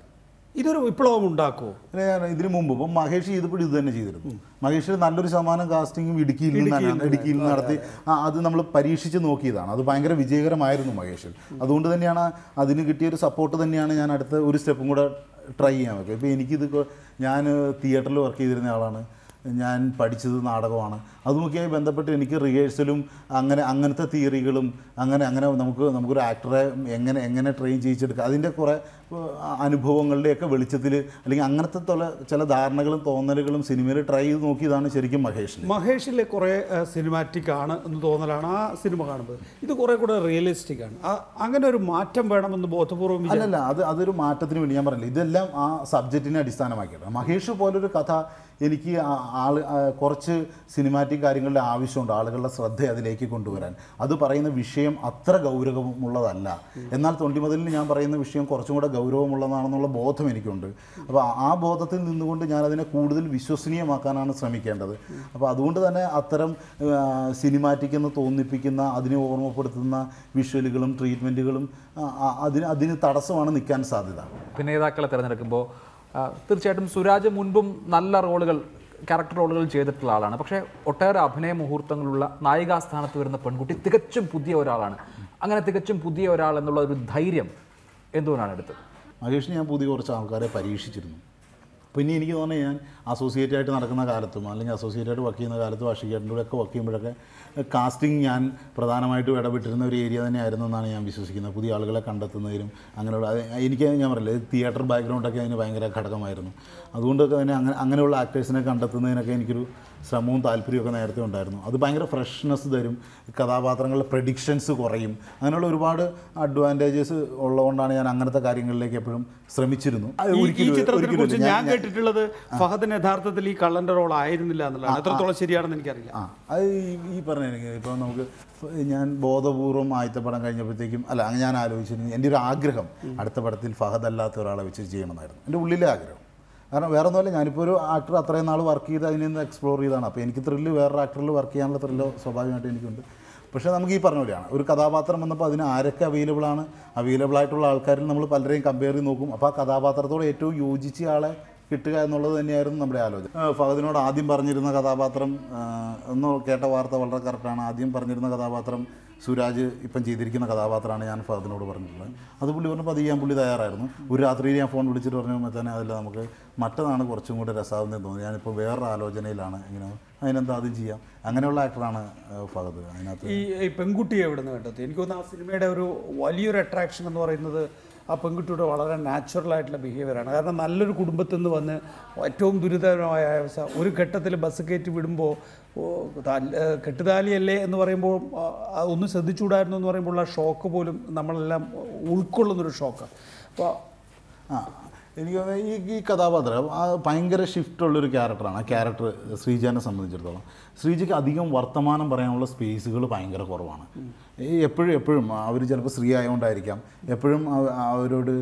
ഇതൊരു വിപ്ലവം ഉണ്ടാക്കുമോ പിന്നെ ഞാൻ ഇതിനു മുമ്പ് ഇപ്പം മഹേഷ് ചെയ്തപ്പോൾ ഇത് തന്നെ ചെയ്തിരുന്നു മഹേഷ് നല്ലൊരു ശതമാനം കാസ്റ്റിങ്ങും ഇടുക്കിയിൽ നിന്നാണ് ഇടുക്കിയിൽ നിന്ന് നടത്തി ആ, അത് നമ്മൾ പരീക്ഷിച്ച് നോക്കിയതാണ് അത് ഭയങ്കര വിജയകരമായിരുന്നു മഹേഷിൽ അതുകൊണ്ട് തന്നെയാണ് അതിന് കിട്ടിയ ഒരു സപ്പോർട്ട് തന്നെയാണ് ഞാൻ അടുത്ത ഒരു സ്റ്റെപ്പും കൂടെ ട്രൈ ചെയ്യാൻ വെക്കുക ഇപ്പോൾ എനിക്കിത് കൊ- ഞാൻ തിയേറ്ററിൽ വർക്ക് ചെയ്തിരുന്ന ആളാണ് ഞാൻ പഠിച്ചത് നാടകമാണ് അതുമൊക്കെയായി ബന്ധപ്പെട്ട് എനിക്ക് റിഹേഴ്സലും അങ്ങനെ അങ്ങനത്തെ തിയറികളും അങ്ങനെ അങ്ങനെ നമുക്ക് നമുക്കൊരു ആക്ടറെ എങ്ങനെ എങ്ങനെ ട്രെയിൻ ചെയ്യിച്ചെടുക്കുക അതിൻ്റെ കുറേ ഏഹ്, അനുഭവങ്ങളുടെയൊക്കെ വെളിച്ചത്തിൽ അല്ലെങ്കിൽ അങ്ങനത്തെ തൊല ചില ധാരണകളും തോന്നലുകളും സിനിമയിൽ ട്രൈ ചെയ്ത് നോക്കിയതാണ് ശരിക്കും മഹേഷിൽ മഹേഷിലെ കുറേ സിനിമാറ്റിക് ആണ് എന്ന് തോന്നലാണ് ആ സിനിമ കാണുമ്പോൾ ഇത് കുറേ കൂടെ റിയലിസ്റ്റിക് ആണ് ആ- അങ്ങനെ ഒരു മാറ്റം വേണമെന്ന് ബോധപൂർവം വിചാരിച്ചു അല്ലല്ല അത് അതൊരു മാറ്റത്തിന് വേണ്ടി ഞാൻ പറഞ്ഞില്ല ഇതെല്ലാം ആ സബ്ജക്റ്റിനെ അടിസ്ഥാനമാക്കിയാണ് മഹേഷ് പോലൊരു കഥ എനിക്ക് ആ- ആള് ആ, കുറച്ച് സിനിമാറ്റിക് കാര്യങ്ങളുടെ ആവശ്യമുണ്ട് ആളുകളുടെ ശ്രദ്ധ അതിലേക്ക് കൊണ്ടുവരാൻ അത് പറയുന്ന വിഷയം അത്ര ഗൗരവമുള്ളതല്ല എന്നാൽ തൊണ്ടിമുതലിന് ഞാൻ പറയുന്ന വിഷയം കുറച്ചും കൂടെ ഗൗരവമുള്ളതാണെന്നുള്ള ബോധം എനിക്കുണ്ട് അപ്പോൾ ആ ബോധത്തിൽ നിന്നുകൊണ്ട് ഞാൻ അതിനെ കൂടുതൽ വിശ്വസനീയമാക്കാനാണ് ശ്രമിക്കേണ്ടത് അപ്പോൾ അതുകൊണ്ട് തന്നെ അത്തരം സിനിമാറ്റിക് എന്ന് തോന്നിപ്പിക്കുന്ന അതിനെ ഓർമ്മപ്പെടുത്തുന്ന വിഷ്വലുകളും ട്രീറ്റ്മെൻറ്റുകളും അതിന് അതിന് തടസ്സമാണ് നിൽക്കാൻ സാധ്യത അഭിനേതാക്കളെ തിരഞ്ഞെടുക്കുമ്പോൾ ആ, തീർച്ചയായിട്ടും സുരാജ് മുൻപും നല്ല റോളുകൾ ക്യാരക്ടർ റോളുകൾ ചെയ്തിട്ടുള്ള ആളാണ് പക്ഷേ ഒട്ടേറെ അഭിനയ മുഹൂർത്തങ്ങളുള്ള നായികാസ്ഥാനത്ത് വരുന്ന പെൺകുട്ടി തികച്ചും പുതിയ ഒരാളാണ് അങ്ങനെ തികച്ചും പുതിയ ഒരാൾ എന്നുള്ള ഒരു ധൈര്യം എന്തുകൊണ്ടാണ് എടുത്തത് മഹേഷിന് ഞാൻ പുതിയ കുറച്ച് ആൾക്കാരെ പരീക്ഷിച്ചിരുന്നു അപ്പോൾ ഇനി എനിക്ക് തോന്നുന്നത് ഞാൻ അസോസിയേറ്റ് ആയിട്ട് നടക്കുന്ന കാലത്തും അല്ലെങ്കിൽ അസോസിയേറ്റ് ആയിട്ട് വർക്ക് ചെയ്യുന്ന കാലത്തും അഷികേട്ടൻ്റെ കൂടെ ഒക്കെ വർക്ക് ചെയ്യുമ്പോഴൊക്കെ കാസ്റ്റിംഗ് ഞാൻ പ്രധാനമായിട്ടും ഇടപെട്ടിരുന്ന ഒരു ഏരിയ തന്നെയായിരുന്നു എന്നാണ് ഞാൻ വിശ്വസിക്കുന്നത് പുതിയ ആളുകളെ കണ്ടെത്തുന്നതിനും അങ്ങനെയുള്ള അത് എനിക്ക് ഞാൻ പറയില്ല തിയേറ്റർ ബാക്ക്ഗ്രൗണ്ടൊക്കെ അതിന് ഭയങ്കര ഘടകമായിരുന്നു അതുകൊണ്ടൊക്കെ തന്നെ അങ്ങനെ അങ്ങനെയുള്ള ആക്ടേഴ്സിനെ കണ്ടെത്തുന്നതിനൊക്കെ എനിക്കൊരു ശ്രമവും താല്പര്യമൊക്കെ നേരത്തെ ഉണ്ടായിരുന്നു അത് ഭയങ്കര ഫ്രഷ്നെസ് തരും കഥാപാത്രങ്ങളുടെ പ്രഡിക്ഷൻസ് കുറയും അങ്ങനെയുള്ള ഒരുപാട് അഡ്വാൻറ്റേജസ് ഉള്ളതുകൊണ്ടാണ് ഞാൻ അങ്ങനത്തെ കാര്യങ്ങളിലേക്ക് എപ്പോഴും ശ്രമിച്ചിരുന്നു അത് ഈ- ഈ ഒരിക്കലും- ചിത്രത്തിനെ ഒരിക്കലും കുറിച്ച് ഇല്ല. ഞാൻ കേട്ടിട്ടുള്ളത് ഫഹദിന് യഥാർത്ഥത്തിൽ ഈ കള്ളന്റെ റോൾ ആയിരുന്നില്ല എന്നുള്ളതാണ് എത്രത്തോളം ശരിയാണെന്ന് എനിക്കറിയില്ല ആ അത് ഈ- ഈ പറഞ്ഞ എനിക്ക് ഇപ്പോൾ നമുക്ക് ഫ- ഞാൻ ബോധപൂർവം ആദ്യത്തെ പടം കഴിഞ്ഞപ്പോഴത്തേക്കും അല്ല അങ്ങനെ ഞാൻ ആലോചിച്ചിരുന്നു എൻ്റെ ഒരു ആഗ്രഹം അടുത്ത പടത്തിൽ ഫഹദ് അല്ലാത്ത ഒരാളെ വെച്ച് ചെയ്യണമെന്നായിരുന്നു എൻ്റെ ഉള്ളിലെ ആഗ്രഹം കാരണം വേറെ ഒന്നുമല്ല ഞാനിപ്പോൾ ഒരു ആക്ടർ അത്രയും നാൾ വർക്ക് ചെയ്ത് അതിൽ നിന്ന് എക്സ്പ്ലോർ ചെയ്താണ് അപ്പോൾ എനിക്ക് ത്രില്ല് വേറൊരു ആക്ടറിൽ വർക്ക് ചെയ്യാനുള്ള ത്രില്ലോ സ്വാഭാവികമായിട്ട് എനിക്കുണ്ട് പക്ഷേ നമുക്ക് ഈ പറഞ്ഞ പോലെയാണ് ഒരു കഥാപാത്രം വന്നപ്പോൾ അതിന് ആരൊക്കെ അവൈലബിൾ ആണ് അവൈലബിൾ ആയിട്ടുള്ള ആൾക്കാരിൽ നമ്മൾ പലരെയും കമ്പയർ ചെയ്ത് നോക്കും അപ്പോൾ ആ കഥാപാത്രത്തോട് ഏറ്റവും യോജിച്ച ആളെ കിട്ടുക എന്നുള്ളത് തന്നെയായിരുന്നു നമ്മുടെ ആലോചന ആ, ഫഹദിനോട് ആദ്യം പറഞ്ഞിരുന്ന കഥാപാത്രം ആ, ഒന്ന് കേട്ട വാർത്ത വളരെ കറക്റ്റാണ് ആദ്യം പറഞ്ഞിരുന്ന കഥാപാത്രം സുരാജ് ഇപ്പം ചെയ്തിരിക്കുന്ന കഥാപാത്രമാണ് ഞാൻ ഫഹദിനോട് പറഞ്ഞിട്ടുള്ളത് അത് പുള്ളി പറഞ്ഞപ്പോൾ അത് ചെയ്യാൻ പുള്ളി തയ്യാറായിരുന്നു ഒരു രാത്രിയിൽ ഞാൻ ഫോൺ വിളിച്ചിട്ട് പറഞ്ഞു തന്നെ അതിൽ നമുക്ക് മറ്റതാണ് കുറച്ചും കൂടെ രസാവുന്നതെന്ന് തോന്നി ഞാനിപ്പോൾ വേറൊരു ആലോചനയിലാണ് ഇങ്ങനെ അതിനെന്താ ആദ്യം ചെയ്യാം അങ്ങനെയുള്ള ആക്ടറാണ് ആ, ഫഹദ് അതിനകത്ത് ഈ ഈ പെൺകുട്ടിയെ എവിടെ നിന്ന് കണ്ടെത്തി എനിക്ക് തോന്നുന്നു ആ സിനിമയുടെ ഒരു വലിയൊരു അട്രാക്ഷൻ എന്ന് പറയുന്നത് ആ പെൺകുട്ടിയുടെ വളരെ നാച്ചുറൽ ആയിട്ടുള്ള ബിഹേവിയറാണ് കാരണം നല്ലൊരു കുടുംബത്തിൽ നിന്ന് വന്ന് ഏറ്റവും ദുരിതകരമായ അവസ്ഥ ഒരു ഘട്ടത്തിൽ ബസ് കയറ്റി വിടുമ്പോൾ ഓ, താൽ- ഏ, കെട്ടുതാലിയല്ലേ എന്ന് പറയുമ്പോൾ ആ, ആ, ഒന്ന് ശ്രദ്ധിച്ചുകൂടായിരുന്നു എന്ന് പറയുമ്പോൾ ആ ഷോക്ക് പോലും നമ്മളെല്ലാം ഉൾക്കൊള്ളുന്നൊരു ഷോക്ക് അപ്പോൾ ആ എനിക്ക് തോന്നുന്നത് ഈ ഈ കഥാപാത്രം ആ ഭയങ്കര ഷിഫ്റ്റ് ഉള്ളൊരു ക്യാരക്ടറാണ് ആ ക്യാരക്ടർ ശ്രീജാനെ സംബന്ധിച്ചിടത്തോളം ശ്രീജയ്ക്ക് അധികം വർത്തമാനം പറയാനുള്ള സ്പേസുകൾ ഭയങ്കര കുറവാണ് ഈ എപ്പോഴും എപ്പോഴും അവർ ചിലപ്പോൾ സ്ത്രീ ആയതുകൊണ്ടായിരിക്കാം എപ്പോഴും അവ- അവരോട്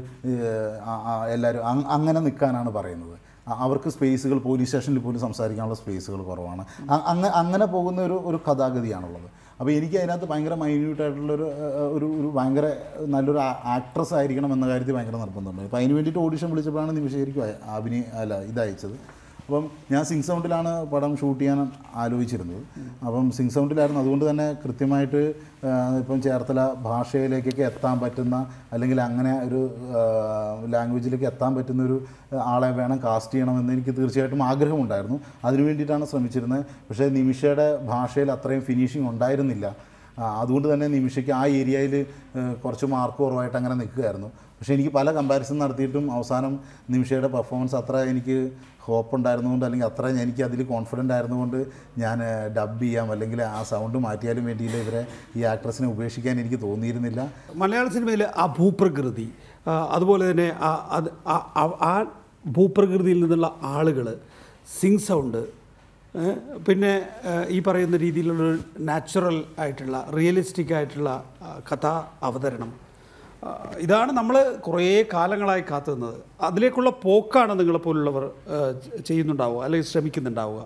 എല്ലാവരും അങ്ങനെ നിൽക്കാനാണ് പറയുന്നത് അ- അവർക്ക് സ്പേസുകൾ പോലീസ് സ്റ്റേഷനിൽ പോലും സംസാരിക്കാനുള്ള സ്പേസുകൾ കുറവാണ് അ- അങ്ങ അങ്ങനെ പോകുന്ന ഒരു ഒരു കഥാഗതിയാണുള്ളത് അപ്പോൾ എനിക്ക് അതിനകത്ത് ഭയങ്കര മൈന്യൂട്ടായിട്ടുള്ള ഒരു ഒരു ഒരു ഭയങ്കര നല്ലൊരു ആക്ട്രസ് ആയിരിക്കണം എന്ന കാര്യത്തിൽ ഭയങ്കര നിർബന്ധമുണ്ട് അപ്പോൾ അതിന് വേണ്ടിയിട്ട് ഓഡിഷൻ വിളിച്ചപ്പോഴാണ് നിമിഷ ശരിക്കും അയ- അഭിനയ അല്ല ഇതയച്ചത് അപ്പം ഞാൻ സിംഗ് സൗണ്ടിലാണ് പടം ഷൂട്ട് ചെയ്യാൻ ആലോചിച്ചിരുന്നത് അപ്പം സിംഗ് സൗണ്ടിലായിരുന്നു അതുകൊണ്ട് തന്നെ കൃത്യമായിട്ട് ആ, ഇപ്പം ചേർത്തല ഭാഷയിലേക്കൊക്കെ എത്താൻ പറ്റുന്ന അല്ലെങ്കിൽ അങ്ങനെ ഒരു ലാംഗ്വേജിലേക്ക് എത്താൻ പറ്റുന്ന ഒരു ആളെ വേണം കാസ്റ്റ് ചെയ്യണമെന്ന് എനിക്ക് തീർച്ചയായിട്ടും ആഗ്രഹമുണ്ടായിരുന്നു അതിനു വേണ്ടിയിട്ടാണ് ശ്രമിച്ചിരുന്നത് പക്ഷേ നിമിഷയുടെ ഭാഷയിൽ അത്രയും ഫിനിഷിംഗ് ഉണ്ടായിരുന്നില്ല ആ, അതുകൊണ്ട് തന്നെ നിമിഷയ്ക്ക് ആ ഏരിയയിൽ കുറച്ച് മാർക്ക് കുറവായിട്ട് അങ്ങനെ നിൽക്കുകയായിരുന്നു പക്ഷേ എനിക്ക് പല കമ്പാരിസൺ നടത്തിയിട്ടും അവസാനം നിമിഷയുടെ പെർഫോമൻസ് അത്ര എനിക്ക് ഹോപ്പ് ഉണ്ടായിരുന്നുകൊണ്ട് അല്ലെങ്കിൽ അത്ര എനിക്ക് അതിൽ കോൺഫിഡൻ്റ് ആയിരുന്നുകൊണ്ട് ഞാൻ ഡബ് ചെയ്യാം അല്ലെങ്കിൽ ആ സൗണ്ട് മാറ്റിയാലും വേണ്ടിയില്ല ഇവരെ ഈ ആക്ട്രസിനെ ഉപേക്ഷിക്കാൻ എനിക്ക് തോന്നിയിരുന്നില്ല മലയാള സിനിമയിൽ ആ ഭൂപ്രകൃതി ആ, അതുപോലെ തന്നെ ആ അത് ആ- ആ- ആ ഭൂപ്രകൃതിയിൽ നിന്നുള്ള ആളുകൾ സിങ് സൗണ്ട് ഏ, പിന്നെ ഏ, ഈ പറയുന്ന രീതിയിലുള്ള നാച്ചുറൽ ആയിട്ടുള്ള റിയലിസ്റ്റിക് ആയിട്ടുള്ള ആ, കഥാ അവതരണം ആ, ഇതാണ് നമ്മൾ കുറേ കാലങ്ങളായി കാത്തുനിന്നത് അതിലേക്കുള്ള പോക്കാണ് നിങ്ങളെപ്പോലുള്ളവർ ഏ, ചെയ്യുന്നുണ്ടാവുക അല്ലെങ്കിൽ ശ്രമിക്കുന്നുണ്ടാവുക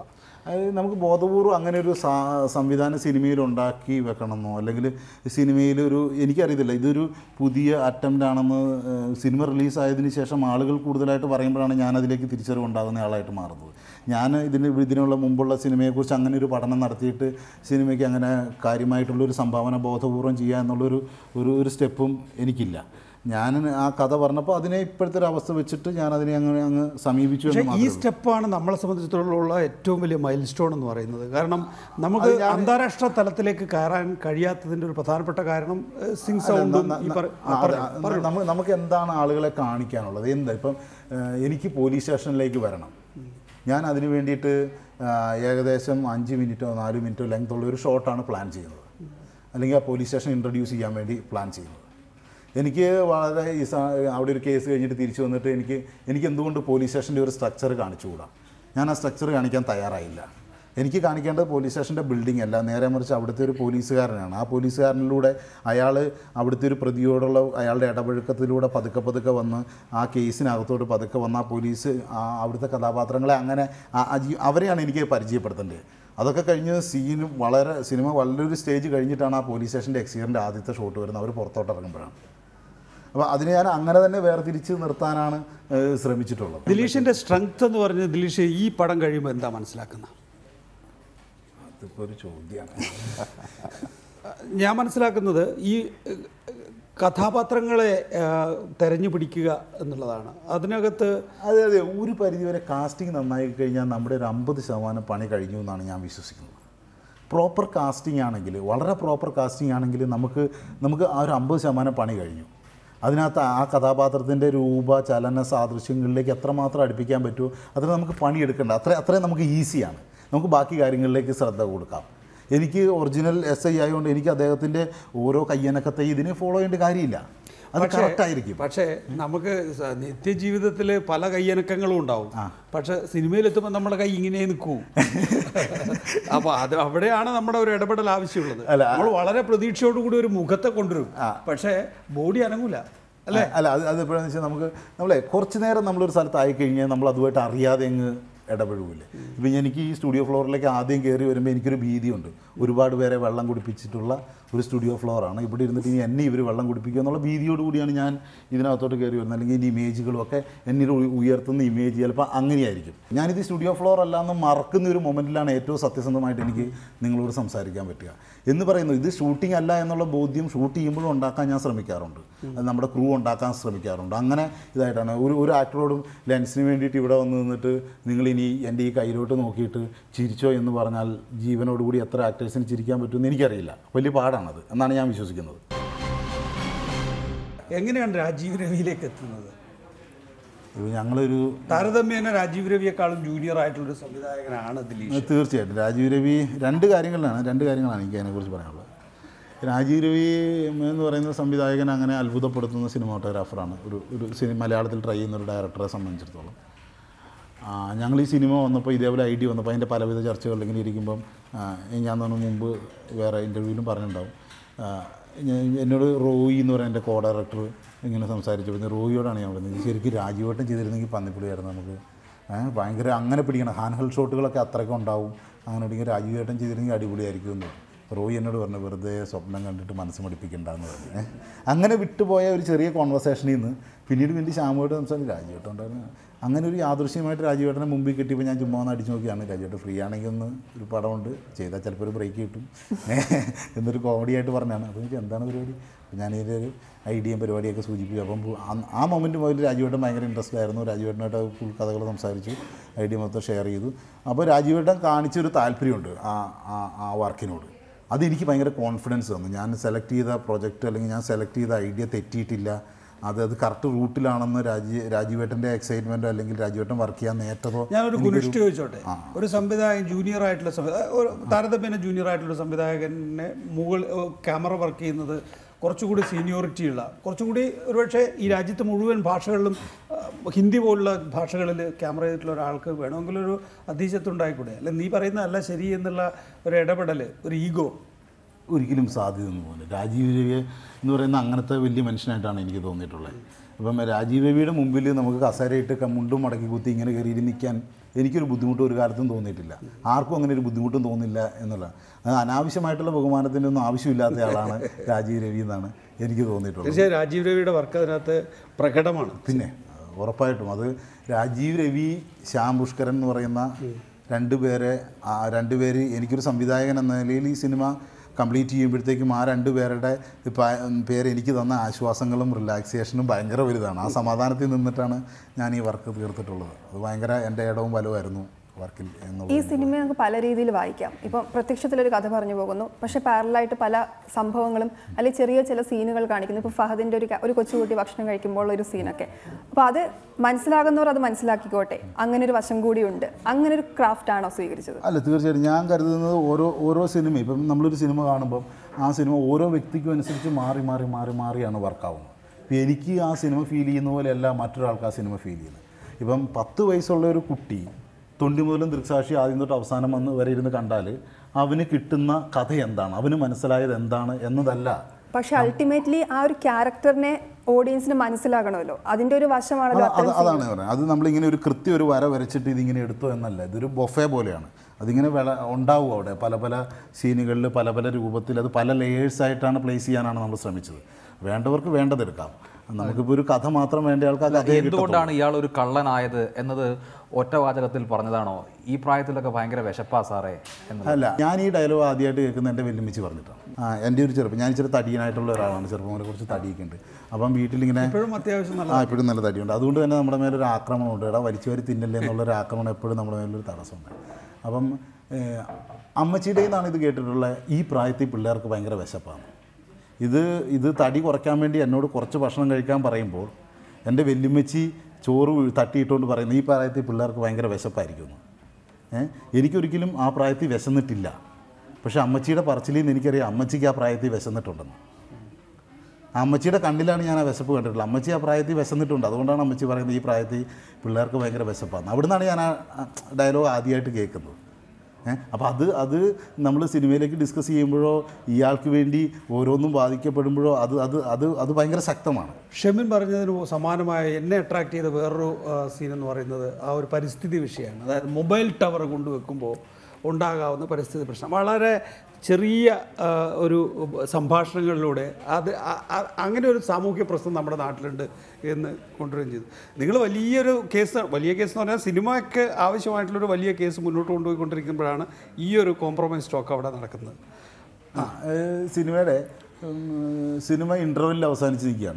അത് നമുക്ക് ബോധപൂർവ്വം അങ്ങനെ ഒരു സാ- സംവിധാനം സിനിമയിൽ ഉണ്ടാക്കി വെക്കണമെന്നോ അല്ലെങ്കിൽ സിനിമയിൽ ഒരു എനിക്കറിയത്തില്ല ഇതൊരു പുതിയ അറ്റംപ്റ്റ് ആണെന്ന് ഏഹ്, സിനിമ റിലീസായതിനു ശേഷം ആളുകൾ കൂടുതലായിട്ട് പറയുമ്പോഴാണ് ഞാൻ അതിലേക്ക് തിരിച്ചറിവ് ഉണ്ടാകുന്ന ആളായിട്ട് മാറുന്നത് ഞാൻ ഇതിന് ഇതിനുള്ള മുമ്പുള്ള സിനിമയെക്കുറിച്ച് അങ്ങനെ ഒരു പഠനം നടത്തിയിട്ട് സിനിമയ്ക്ക് അങ്ങനെ കാര്യമായിട്ടുള്ളൊരു സംഭാവന ബോധപൂർവം ചെയ്യുക എന്നുള്ളൊരു ഒരു ഒരു സ്റ്റെപ്പും എനിക്കില്ല ഞാൻ ആ കഥ പറഞ്ഞപ്പോൾ അതിനെ ഇപ്പോഴത്തെ ഒരു അവസ്ഥ വെച്ചിട്ട് ഞാൻ അതിനെ അങ്ങനെ അങ്ങ് സമീപിച്ചു പക്ഷേ എന്ന് ഈ മാത്രമേ ഉള്ളൂ. സ്റ്റെപ്പാണ് നമ്മളെ സംബന്ധിച്ചിടത്തോളം ഏറ്റവും വലിയ മൈൽ സ്റ്റോൺ എന്ന് പറയുന്നത് കാരണം നമുക്ക് അന്താരാഷ്ട്ര തലത്തിലേക്ക് കയറാൻ കഴിയാത്തതിൻ്റെ ഒരു പ്രധാനപ്പെട്ട കാരണം ഏഹ്, സിംഗ് സൗണ്ടും ഈ പറ- ആ, അതെ, ആ, നമ്മ- നമുക്ക് എന്താണ് ആളുകളെ കാണിക്കാനുള്ളത് എന്താ ഇപ്പം ഏഹ്, എനിക്ക് പോലീസ് സ്റ്റേഷനിലേക്ക് വരണം ഞാൻ അതിന് വേണ്ടിയിട്ട് ആ, ഏകദേശം അഞ്ച് മിനിറ്റോ നാല് മിനിറ്റോ ലെങ്ത് ഉള്ള ഒരു ഷോട്ടാണ് പ്ലാൻ ചെയ്യുന്നത് അല്ലെങ്കിൽ ആ പോലീസ് സ്റ്റേഷൻ ഇൻട്രൊഡ്യൂസ് ചെയ്യാൻ വേണ്ടി പ്ലാൻ ചെയ്യുന്നത് എനിക്ക് വളരെ ഈ സ- അവിടെ ഒരു കേസ് കഴിഞ്ഞിട്ട് തിരിച്ചു വന്നിട്ട് എനിക്ക് എനിക്ക് എന്തുകൊണ്ട് പോലീസ് സ്റ്റേഷൻ്റെ ഒരു സ്ട്രക്ചർ കാണിച്ചുകൂടാ ഞാൻ ആ സ്ട്രക്ചർ കാണിക്കാൻ തയ്യാറായില്ല എനിക്ക് കാണിക്കേണ്ടത് പോലീസ് സ്റ്റേഷൻ്റെ ബിൽഡിംഗ് അല്ല നേരെ മറിച്ച് അവിടുത്തെ ഒരു പോലീസുകാരനാണ് ആ പോലീസുകാരനിലൂടെ അയാൾ അവിടുത്തെ ഒരു പ്രതിയോടുള്ള അയാളുടെ ഇടപഴക്കത്തിലൂടെ പതുക്കെ പതുക്കെ വന്ന് ആ കേസിനകത്തോട്ട് പതുക്കെ വന്ന് ആ പോലീസ് ആ അവിടുത്തെ കഥാപാത്രങ്ങളെ അങ്ങനെ ആ- ആ ജീ- അവരെയാണ് എനിക്ക് പരിചയപ്പെടുത്തേണ്ടത് അതൊക്കെ കഴിഞ്ഞ് സീന് വളരെ സിനിമ വലിയൊരു സ്റ്റേജ് കഴിഞ്ഞിട്ടാണ് ആ പോലീസ് സ്റ്റേഷൻ്റെ എക്സിയറിൻ്റെ ആദ്യത്തെ ഷോട്ട് വരുന്നത് അവർ പുറത്തോട്ട് ഇറങ്ങുമ്പോഴാണ് അപ്പോൾ അതിനെ ഞാൻ അങ്ങനെ തന്നെ വേർതിരിച്ച് നിർത്താനാണ് ഏഹ്, ശ്രമിച്ചിട്ടുള്ളത് ദിലീഷിൻ്റെ സ്ട്രെങ്ത് എന്ന് പറഞ്ഞ് ദിലീഷ് ഈ പടം കഴിയുമ്പോൾ എന്താ മനസ്സിലാക്കുന്നത് അതിപ്പോൾ ഒരു ചോദ്യമാണ് ഞാൻ മനസ്സിലാക്കുന്നത് ഈ ഏഹ്, കഥാപാത്രങ്ങളെ ഏഹ്, തെരഞ്ഞു പിടിക്കുക എന്നുള്ളതാണ് അതിനകത്ത് അതെ അതെ ഒരു പരിധിവരെ കാസ്റ്റിംഗ് നന്നായി കഴിഞ്ഞാൽ നമ്മുടെ ഒരു അമ്പത് ശതമാനം പണി കഴിഞ്ഞു എന്നാണ് ഞാൻ വിശ്വസിക്കുന്നത് പ്രോപ്പർ കാസ്റ്റിംഗ് ആണെങ്കിൽ വളരെ പ്രോപ്പർ കാസ്റ്റിംഗ് ആണെങ്കിൽ നമുക്ക് നമുക്ക് ആ ഒരു അമ്പത് ശതമാനം പണി കഴിഞ്ഞു അതിനകത്ത് ആ കഥാപാത്രത്തിൻ്റെ രൂപ ചലന സാദൃശ്യങ്ങളിലേക്ക് എത്രമാത്രം അടുപ്പിക്കാൻ പറ്റുമോ അത്ര നമുക്ക് പണിയെടുക്കേണ്ട അത്ര അത്രയും നമുക്ക് ഈസിയാണ് നമുക്ക് ബാക്കി കാര്യങ്ങളിലേക്ക് ശ്രദ്ധ കൊടുക്കാം എനിക്ക് ഒറിജിനൽ എസ് ഐ ആയതുകൊണ്ട് എനിക്ക് അദ്ദേഹത്തിൻ്റെ ഓരോ കയ്യനക്കത്തെ ഇതിനെ ഫോളോ ചെയ്യേണ്ട കാര്യമില്ല അത് കറക്റ്റായിരിക്കും പക്ഷേ നമുക്ക് സ- നിത്യജീവിതത്തിൽ പല കയ്യനക്കങ്ങളും ഉണ്ടാവും പക്ഷെ സിനിമയിലെത്തുമ്പോൾ നമ്മുടെ കൈ ഇങ്ങനെ നിൽക്കൂ അപ്പോൾ അത് അവിടെയാണ് നമ്മുടെ ഒരു ഇടപെടൽ ആവശ്യമുള്ളത് അല്ല, നമ്മൾ വളരെ പ്രതീക്ഷയോടുകൂടി ഒരു മുഖത്തെ കൊണ്ടുവരും പക്ഷേ ബോഡി അനങ്ങൂല അല്ലേ അല്ല അത് അത് എപ്പോഴാന്ന് വെച്ചാൽ നമുക്ക് നമ്മളെ കുറച്ച് നേരം നമ്മളൊരു സ്ഥലത്ത് ആയി കഴിഞ്ഞാൽ നമ്മൾ അതുമായിട്ട് അറിയാതെ അങ്ങ് ഇടപെടൂലേ ഇപ്പം എനിക്ക് ഈ സ്റ്റുഡിയോ ഫ്ലോറിലേക്ക് ആദ്യം കയറി വരുമ്പോൾ എനിക്കൊരു ഭീതിയുണ്ട് ഒരുപാട് പേരെ വെള്ളം കുടിപ്പിച്ചിട്ടുള്ള ഒരു സ്റ്റുഡിയോ ഫ്ലോറാണ് ഇവിടെ ഇരുന്നിട്ട് ഇനി എന്നെ ഇവർ വെള്ളം കുടിപ്പിക്കുക എന്നുള്ള ഭീതിയോട് കൂടിയാണ് ഞാൻ ഇതിനകത്തോട്ട് കയറി വരുന്നത് അല്ലെങ്കിൽ ഈ ഇമേജുകളും ഒക്കെ എന്നിൽ ഉ- ഉയർത്തുന്ന ഇമേജ് ചിലപ്പോൾ അങ്ങനെയായിരിക്കും ഞാനിത് സ്റ്റുഡിയോ ഫ്ലോർ അല്ലാന്ന് മറക്കുന്ന ഒരു മൊമെൻറ്റിലാണ് ഏറ്റവും സത്യസന്ധമായിട്ട് എനിക്ക് നിങ്ങളോട് സംസാരിക്കാൻ പറ്റുക എന്ന് പറയുന്നു ഇത് ഷൂട്ടിംഗ് അല്ല എന്നുള്ള ബോധ്യം ഷൂട്ട് ചെയ്യുമ്പോഴും ഉണ്ടാക്കാൻ ഞാൻ ശ്രമിക്കാറുണ്ട് അത് നമ്മുടെ ക്രൂ ഉണ്ടാക്കാൻ ശ്രമിക്കാറുണ്ട് അങ്ങനെ ഇതായിട്ടാണ് ഒരു ഒരു ആക്ടറോടും ലെൻസിന് വേണ്ടിയിട്ട് ഇവിടെ വന്ന് നിന്നിട്ട് നിങ്ങൾ ഇനി എൻ്റെ ഈ കയ്യിലോട്ട് നോക്കിയിട്ട് ചിരിച്ചോ എന്ന് പറഞ്ഞാൽ ജീവനോടുകൂടി എത്ര ആക്ടേഴ്സിന് ചിരിക്കാൻ പറ്റുമെന്ന് എനിക്കറിയില്ല വലിയ പാടാണത് എന്നാണ് ഞാൻ വിശ്വസിക്കുന്നത് എങ്ങനെയാണ് രാജീവ് രവിയിലേക്ക് എത്തുന്നത് ഇത് ഞങ്ങളൊരു താരതമ്യേന രാജീവ് രവിയെക്കാളും ജൂനിയർ ആയിട്ടുള്ളൊരു സംവിധായകനാണ് ദിലീഷ് തീർച്ചയായിട്ടും രാജീവ് രവി രണ്ട് കാര്യങ്ങളിലാണ് രണ്ട് കാര്യങ്ങളാണ് എനിക്ക് അതിനെക്കുറിച്ച് പറയാനുള്ളത് രാജീവ് രവി എന്ന് പറയുന്ന സംവിധായകൻ അങ്ങനെ അത്ഭുതപ്പെടുത്തുന്ന സിനിമാട്ടോഗ്രാഫറാണ് ഒരു ഒരു സിനിമ മലയാളത്തിൽ ട്രൈ ചെയ്യുന്ന ഒരു ഡയറക്ടറെ സംബന്ധിച്ചിടത്തോളം ആ, ഞങ്ങൾ ഈ സിനിമ വന്നപ്പോൾ ഇതേപോലെ ഐഡിയ വന്നപ്പോൾ അതിൻ്റെ പലവിധ ചർച്ചകളിൽ ഇരിക്കുമ്പം ആ, ഞാൻ തോന്നുന്നു മുമ്പ് വേറെ ഇൻ്റർവ്യൂവിലും പറഞ്ഞിട്ടുണ്ടാവും ആ, ഞാൻ- എന്നോട് റോയി എന്ന് പറയുന്ന എൻ്റെ കോ ഡയറക്ടർ ഇങ്ങനെ സംസാരിച്ചു പിന്നെ റോയിയോടാണ് ഞാൻ പറയുന്നത് ശരിക്കും രാജീവേട്ടൻ ചെയ്തിരുന്നെങ്കിൽ പന്നിപ്പുളിയായിരുന്നു നമുക്ക് ഏഹ് ഭയങ്കര അങ്ങനെ പിടിക്കണം ഹാൻഡ് ഹെൽഡ് ഷോട്ടുകളൊക്കെ അത്രയ്ക്ക് ഉണ്ടാവും അങ്ങനെ ഉണ്ടെങ്കിൽ രാജീവേട്ടൻ ചെയ്തിരുന്നെങ്കിൽ അടിപൊളിയായിരിക്കും എന്ന് റോയി എന്നോട് പറഞ്ഞു വെറുതെ സ്വപ്നം കണ്ടിട്ട് മനസ്സ് മടിപ്പിക്കണ്ടെന്ന് പറഞ്ഞു ഏഹ്. അങ്ങനെ വിട്ടുപോയ ഒരു ചെറിയ കോൺവെർസേഷനിൽ നിന്ന് പിന്നീട് വീണ്ടും ശ്യാമുമായിട്ട് സംസാരിച്ചു രാജീവേട്ടൻ ഉണ്ടായിരുന്നു അങ്ങനെ ഒരു യാദൃശ്യമായിട്ട് രാജീവേട്ടനെ മുമ്പിൽ കിട്ടിയപ്പോൾ ഞാൻ ചുമ്മാ ഒന്ന് അടിച്ചു നോക്കിയാണ് രാജീവേട്ടൻ ഫ്രീ ആണെങ്കിൽ ഒന്ന് ഒരു പടമുണ്ട് ചെയ്താൽ ചിലപ്പോൾ ഒരു ബ്രേക്ക് കിട്ടും എന്നൊരു കോമഡി ആയിട്ട് പറഞ്ഞാണ് അപ്പോൾ എനിക്ക് എന്താണ് പരിപാടി അപ്പോൾ ഞാനിതിൻ്റെ ഒരു ഐഡിയയും പരിപാടിയൊക്കെ സൂചിപ്പിച്ചു അപ്പം പു- അന്ന് ആ മൊമെൻറ്റ് മുതൽ രാജീവേട്ടൻ ഭയങ്കര ഇൻട്രസ്റ്റ് ആയിരുന്നു രാജീവേട്ടനായിട്ട് ഫുൾ കഥകൾ സംസാരിച്ചു ഐഡിയ മൊത്തം ഷെയർ ചെയ്തു അപ്പോൾ രാജീവേട്ടൻ കാണിച്ചൊരു താല്പര്യമുണ്ട് ആ ആ ആ വർക്കിനോട് അതെനിക്ക് ഭയങ്കര കോൺഫിഡൻസ് തന്നു ഞാൻ സെലക്ട് ചെയ്ത പ്രൊജക്റ്റ് അല്ലെങ്കിൽ ഞാൻ സെലക്ട് ചെയ്ത ഐഡിയ തെറ്റിയിട്ടില്ല അത് അത് കറക്റ്റ് റൂട്ടിലാണെന്ന് രാജീവ് രാജീവേട്ടൻ്റെ എക്സൈറ്റ്മെൻറ്റോ അല്ലെങ്കിൽ രാജീവേട്ടൻ വർക്ക് ചെയ്യാൻ നേട്ടതോ ഞാനൊരു കുനിഷ്ഠ ചോദിച്ചോട്ടെ ഒരു സംവിധായകൻ ജൂനിയർ ആയിട്ടുള്ള സംവിധായ ഒരു താരതമ്യേന ജൂനിയർ ആയിട്ടുള്ള സംവിധായകനെ മുകൾ ക്യാമറ വർക്ക് ചെയ്യുന്നത് കുറച്ചുകൂടി സീനിയോറിറ്റി ഉള്ള കുറച്ചുകൂടി ഒരുപക്ഷെ ഈ രാജ്യത്ത് മുഴുവൻ ഭാഷകളിലും ആ, ഹിന്ദി പോലുള്ള ഭാഷകളിൽ ക്യാമറ ചെയ്തിട്ടുള്ള ഒരാൾക്ക് വേണമെങ്കിലൊരു അധീശത്വം ഉണ്ടായിക്കൂടെ അല്ലെ നീ പറയുന്നതല്ല ശരി എന്നുള്ള ഒരു ഇടപെടൽ ഒരു ഈഗോ ഒരിക്കലും സാധ്യതയൊന്നും പോകുന്നില്ല രാജീവ് രവി എന്ന് പറയുന്ന അങ്ങനത്തെ വലിയ മനുഷ്യനായിട്ടാണ് എനിക്ക് തോന്നിയിട്ടുള്ളത് അപ്പം രാജീവ് രവിയുടെ മുമ്പിൽ നമുക്ക് കസേരയിട്ട് ക- മുണ്ടും മടക്കി കുത്തി ഇങ്ങനെ കയറി നിൽക്കാൻ എനിക്കൊരു ബുദ്ധിമുട്ട് ഒരു കാലത്തും തോന്നിയിട്ടില്ല ആർക്കും അങ്ങനെ ഒരു ബുദ്ധിമുട്ടും തോന്നില്ല എന്നുള്ള അത് അനാവശ്യമായിട്ടുള്ള ബഹുമാനത്തിൻ്റെ ഒന്നും ആവശ്യമില്ലാത്ത ആളാണ് രാജീവ് രവി എന്നാണ് എനിക്ക് തോന്നിയിട്ടുള്ളത് തീർച്ചയായും രാജീവ് രവിയുടെ വർക്ക് അതിനകത്ത് പ്രകടമാണ് പിന്നെ ഉറപ്പായിട്ടും അത് രാജീവ് രവി ശ്യാം പുഷ്കരൻ എന്ന് പറയുന്ന രണ്ട് പേരെ ആ രണ്ട് പേര് എനിക്കൊരു സംവിധായകൻ എന്ന നിലയിൽ ഈ സിനിമ കംപ്ലീറ്റ് ചെയ്യുമ്പോഴത്തേക്കും ആ രണ്ട് പേരുടെ പ- പേര് എനിക്ക് തന്ന ആശ്വാസങ്ങളും റിലാക്സേഷനും ഭയങ്കര വലുതാണ് ആ സമാധാനത്തിൽ നിന്നിട്ടാണ് ഞാൻ ഈ വർക്ക് തീർത്തിട്ടുള്ളത് അത് ഭയങ്കര എൻ്റെ ഇടവും വലുവായിരുന്നു വർക്കിൽ ഈ എന്നുള്ളത് സിനിമ നമുക്ക് പല രീതിയിൽ വായിക്കാം ഇപ്പം പ്രത്യക്ഷത്തിലൊരു കഥ പറഞ്ഞു പോകുന്നു പക്ഷെ പാരലായിട്ട് പല സംഭവങ്ങളും അല്ലെങ്കിൽ ചെറിയ ചില സീനുകൾ കാണിക്കുന്നു ഇപ്പോൾ ഫഹദിൻ്റെ ഒരു ക- ഒരു കൊച്ചുകുട്ടി ഭക്ഷണം കഴിക്കുമ്പോൾ ഒരു സീനൊക്കെ അപ്പോൾ അത് മനസ്സിലാകുന്നവർ അത് മനസ്സിലാക്കിക്കോട്ടെ അങ്ങനെ ഒരു വശം കൂടിയുണ്ട് അങ്ങനെ ഒരു ക്രാഫ്റ്റ് ആണോ സ്വീകരിച്ചത് അല്ല തീർച്ചയായിട്ടും ഞാൻ കരുതുന്നത് ഓരോ ഓരോ സിനിമ ഇപ്പം നമ്മളൊരു സിനിമ കാണുമ്പം ആ സിനിമ ഓരോ വ്യക്തിക്കും അനുസരിച്ച് മാറി മാറി മാറി മാറിയാണ് വർക്കാവുന്നത് ഇപ്പം എനിക്ക് ആ സിനിമ ഫീൽ ചെയ്യുന്ന പോലെയല്ല മറ്റൊരാൾക്ക് ആ സിനിമ ഫീൽ ചെയ്യുന്നത് ഇപ്പം പത്ത് വയസ്സുള്ള ഒരു കുട്ടി തൊണ്ടി മുതലും ദൃക്സാക്ഷി ആദ്യം തൊട്ട് അവസാനം വന്ന് വരെ ഇരുന്ന് കണ്ടാൽ അവന് കിട്ടുന്ന കഥ എന്താണ് അവന് മനസ്സിലായത് എന്താണ് എന്നതല്ല പക്ഷെ അൾട്ടിമേറ്റ്ലി ആ ഒരു ക്യാരക്ടറിനെ ഓഡിയൻസിന് മനസ്സിലാകണമല്ലോ അതിന്റെ ഒരു വശമാണല്ലോ അത് അത് അതാണ് പറയുന്നത് അത് നമ്മളിങ്ങനെ ഒരു കൃത്യം ഒരു വര വരച്ചിട്ട് ഇതിങ്ങനെ എടുത്തോ എന്നല്ല ഇതൊരു ബൊഫെ പോലെയാണ് അതിങ്ങനെ വിള ഉണ്ടാവും അവിടെ പല പല സീനുകളിൽ പല പല രൂപത്തിൽ അത് പല ലേയേഴ്സ് ആയിട്ടാണ് പ്ലേസ് ചെയ്യാനാണ് നമ്മൾ ശ്രമിച്ചത് വേണ്ടവർക്ക് വേണ്ടതെടുക്കാം നമുക്കിപ്പോൾ ഒരു കഥ മാത്രം വേണ്ട ആൾക്ക് ആ കഥയെ കിട്ടത്തുള്ളൂ. എന്തുകൊണ്ടാണ് ഇയാൾ ഒരു കള്ളനായത് എന്നത് ഒറ്റ വാചകത്തിൽ പറഞ്ഞതാണോ ഈ പ്രായത്തിലൊക്കെ ഭയങ്കര വിശപ്പാ സാറേ എന്ന് അല്ല ഞാൻ ഈ ഡയലോഗ് ആദ്യമായിട്ട് കേൾക്കുന്ന എൻ്റെ വെല്ലുമിച്ച് പറഞ്ഞിട്ടാണ് ആ എൻ്റെ ഒരു ചെറുപ്പം ഞാൻ ഇച്ചിരി തടിയനായിട്ടുള്ള ഒരാളാണ് ചെറുപ്പം മുതലേ കുറച്ച് തടിയൊക്കെ ഉണ്ട് അപ്പം വീട്ടിലിങ്ങനെ ഇപ്പോഴും അത്യാവശ്യം നല്ല ആ ഇപ്പോഴും നല്ല തടിയുണ്ട് അതുകൊണ്ട് തന്നെ നമ്മുടെ മേലൊരു ആക്രമണമുണ്ട് എടാ വലിച്ചു വാരി തിന്നല്ലേ എന്നുള്ളൊരു ആക്രമണം എപ്പോഴും നമ്മുടെ മേലൊരു തടസ്സമുണ്ട് അപ്പം ഏഹ്, അമ്മച്ചിയുടെ നിന്നാണ് ഇത് കേട്ടിട്ടുള്ളത് ഈ പ്രായത്തിൽ പിള്ളേർക്ക് ഭയങ്കര വിശപ്പാണ് ഇത് ഇത് തടി കുറയ്ക്കാൻ വേണ്ടി എന്നോട് കുറച്ച് ഭക്ഷണം കഴിക്കാൻ പറയുമ്പോൾ എൻ്റെ വെല്ലുമ്മച്ചി ചോറ് വീ- തട്ടിയിട്ടുകൊണ്ട് പറയുന്നത് ഈ പ്രായത്തിൽ പിള്ളേർക്ക് ഭയങ്കര വിശപ്പായിരിക്കുന്നു ഏഹ് എനിക്കൊരിക്കലും ആ പ്രായത്തിൽ വിശന്നിട്ടില്ല പക്ഷേ അമ്മച്ചിയുടെ പറച്ചിലിൽ നിന്ന് എനിക്കറിയാം അമ്മച്ചിക്ക് ആ പ്രായത്തിൽ വിശന്നിട്ടുണ്ടെന്ന് ആ അമ്മച്ചിയുടെ കണ്ണിലാണ് ഞാൻ ആ വിശപ്പ് കണ്ടിട്ടുള്ളത് അമ്മച്ചി ആ പ്രായത്തിൽ വിശന്നിട്ടുണ്ട് അതുകൊണ്ടാണ് അമ്മച്ചി പറയുന്നത് ഈ പ്രായത്തിൽ പിള്ളേർക്ക് ഭയങ്കര വിശപ്പാണ് അവിടുന്നാണ് ഞാൻ ആ ഡയലോഗ് ആദ്യമായിട്ട് കേൾക്കുന്നത് ഏഹ് അപ്പോൾ അത് അത് നമ്മൾ സിനിമയിലേക്ക് ഡിസ്കസ് ചെയ്യുമ്പോഴോ ഇയാൾക്ക് വേണ്ടി ഓരോന്നും ബാധിക്കപ്പെടുമ്പോഴോ അത് അത് അത് അത് ഭയങ്കര ശക്തമാണ് ഷെമിൻ പറഞ്ഞതിന് സമാനമായ എന്നെ അട്രാക്ട് ചെയ്ത വേറൊരു സീൻ എന്ന് പറയുന്നത് ആ ഒരു പരിസ്ഥിതി വിഷയമാണ് അതായത് മൊബൈൽ ടവർ കൊണ്ടുവെക്കുമ്പോൾ ഉണ്ടാകാവുന്ന പരിസ്ഥിതി പ്രശ്നം വളരെ ചെറിയ ആ, ഒരു സംഭാഷണങ്ങളിലൂടെ അത് ആ- ആ- അങ്ങനെ ഒരു സാമൂഹ്യ പ്രശ്നം നമ്മുടെ നാട്ടിലുണ്ട് എന്ന് കൊണ്ടുവരികയും ചെയ്തു നിങ്ങൾ വലിയൊരു കേസ് വലിയ കേസ് എന്ന് പറഞ്ഞാൽ സിനിമയ്ക്ക് ആവശ്യമായിട്ടുള്ളൊരു വലിയ കേസ് മുന്നോട്ട് കൊണ്ടുപോയിക്കൊണ്ടിരിക്കുമ്പോഴാണ് ഈ ഒരു കോംപ്രമൈസ് സ്റ്റോക്ക് അവിടെ നടക്കുന്നത് ആ, ഏഹ് സിനിമയുടെ ഉം, സിനിമ ഇൻ്റർവെല്ലിൽ അവസാനിച്ചിരിക്കുകയാണ്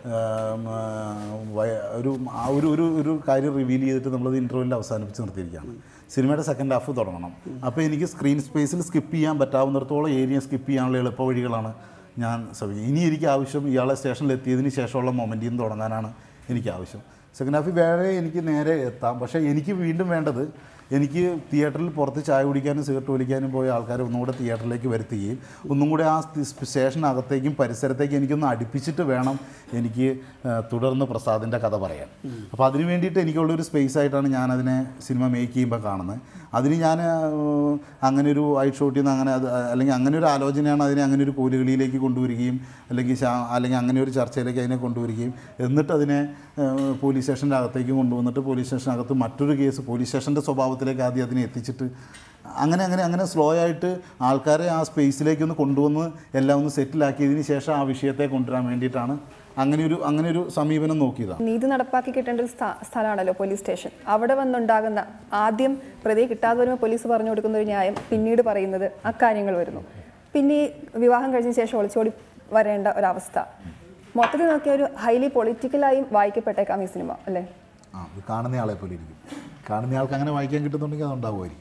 ഉം, ആ, വയ- ഒരു ആ ഒരു ഒരു ഒരു കാര്യം റിവീൽ ചെയ്തിട്ട് നമ്മളത് ഇൻ്റർവെല്ലിൽ അവസാനിപ്പിച്ച് നിർത്തിയിരിക്കുകയാണ് സിനിമയുടെ സെക്കൻഡ് ഹാഫ് തുടങ്ങണം അപ്പോൾ എനിക്ക് സ്ക്രീൻ സ്പേസിൽ സ്കിപ്പ് ചെയ്യാൻ പറ്റാവുന്നിടത്തോളം ഏരിയ സ്കിപ്പ് ചെയ്യാനുള്ള എളുപ്പ വഴികളാണ് ഞാൻ ശ്രമിക്കുന്നത് ഇനി എനിക്ക് ആവശ്യം ഇയാളെ സ്റ്റേഷനിൽ എത്തിയതിന് ശേഷമുള്ള മൊമെൻറ്റിൽ നിന്ന് തുടങ്ങാനാണ് എനിക്ക് ആവശ്യം സെക്കൻഡ് ഹാഫിൽ വേറെ എനിക്ക് നേരെ എത്താം പക്ഷേ എനിക്ക് വീണ്ടും വേണ്ടത് എനിക്ക് തിയേറ്ററിൽ പുറത്ത് ചായ കുടിക്കാനും സിഗരറ്റ് വലിക്കാനും പോയ ആൾക്കാരെ ഒന്നുകൂടെ തിയേറ്ററിലേക്ക് വരുത്തുകയും ഒന്നും കൂടെ ആ sti- സ്റ്റേഷനകത്തേക്കും പരിസരത്തേക്കും എനിക്കൊന്ന് അടുപ്പിച്ചിട്ട് വേണം എനിക്ക് ആ, തുടർന്ന് പ്രസാദിൻ്റെ കഥ പറയാൻ അപ്പോൾ അതിന് വേണ്ടിയിട്ട് എനിക്കുള്ളൊരു സ്പേസ് ആയിട്ടാണ് ഞാൻ അതിനെ സിനിമ മേക്ക് ചെയ്യുമ്പോൾ കാണുന്നത് അതിന് ഞാൻ ആ, അങ്ങനെ ഒരു വൈറ്റ് ഷോട്ടിൽ നിന്ന് അങ്ങനെ അത് അല്ലെങ്കിൽ അങ്ങനെ ഒരു ആലോചനയാണ് അതിനെ അങ്ങനെ ഒരു കോലുകളിയിലേക്ക് കൊണ്ടുവരികയും അല്ലെങ്കിൽ ശാ- അല്ലെങ്കിൽ അങ്ങനെ ഒരു ചർച്ചയിലേക്ക് അതിനെ കൊണ്ടുവരികയും എന്നിട്ട് അതിനെ ആ, പോലീസ് സ്റ്റേഷൻ്റെ അകത്തേക്ക് കൊണ്ടുവന്നിട്ട് പോലീസ് സ്റ്റേഷനകത്ത് മറ്റൊരു കേസ് പോലീസ് സ്റ്റേഷൻ്റെ സ്വഭാവത്തിലേക്ക് ആദ്യം അതിനെ എത്തിച്ചിട്ട് അങ്ങനെ അങ്ങനെ അങ്ങനെ സ്ലോ ആയിട്ട് ആൾക്കാരെ ആ സ്പേസിലേക്ക് ഒന്ന് കൊണ്ടുവന്ന് എല്ലാം ഒന്ന് സെറ്റിലാക്കിയതിന് ശേഷം ആ വിഷയത്തെ കൊണ്ടുവരാൻ വേണ്ടിയിട്ടാണ് അങ്ങനെ ഒരു അങ്ങനെ ഒരു സമീപനം നോക്കിയതാണ് നീതി നടപ്പാക്കി കിട്ടേണ്ട ഒരു സ്ഥ- സ്ഥലമാണല്ലോ പോലീസ് സ്റ്റേഷൻ അവിടെ വന്നുണ്ടാകുന്ന ആദ്യം പ്രതിയെ കിട്ടാതെ വരുമ്പോൾ പോലീസ് പറഞ്ഞു കൊടുക്കുന്ന ഒരു ന്യായം പിന്നീട് പറയുന്നത് അക്കാര്യങ്ങൾ വരുന്നു പിന്നെ ഈ വിവാഹം കഴിഞ്ഞ ശേഷം ഒളിച്ചോടി വരേണ്ട ഒരവസ്ഥ മൊത്തത്തിൽ നോക്കിയ ഒരു ഹൈലി പൊളിറ്റിക്കലായും വായിക്കപ്പെട്ടേക്കാം ഈ സിനിമ അല്ലേ ആ ഇത് കാണുന്നയാളെ പോലെ ഇരിക്കും കാണുന്നയാൾക്ക് അങ്ങനെ വായിക്കാൻ കിട്ടുന്നുണ്ടെങ്കിൽ അതുണ്ടാവുമായിരിക്കും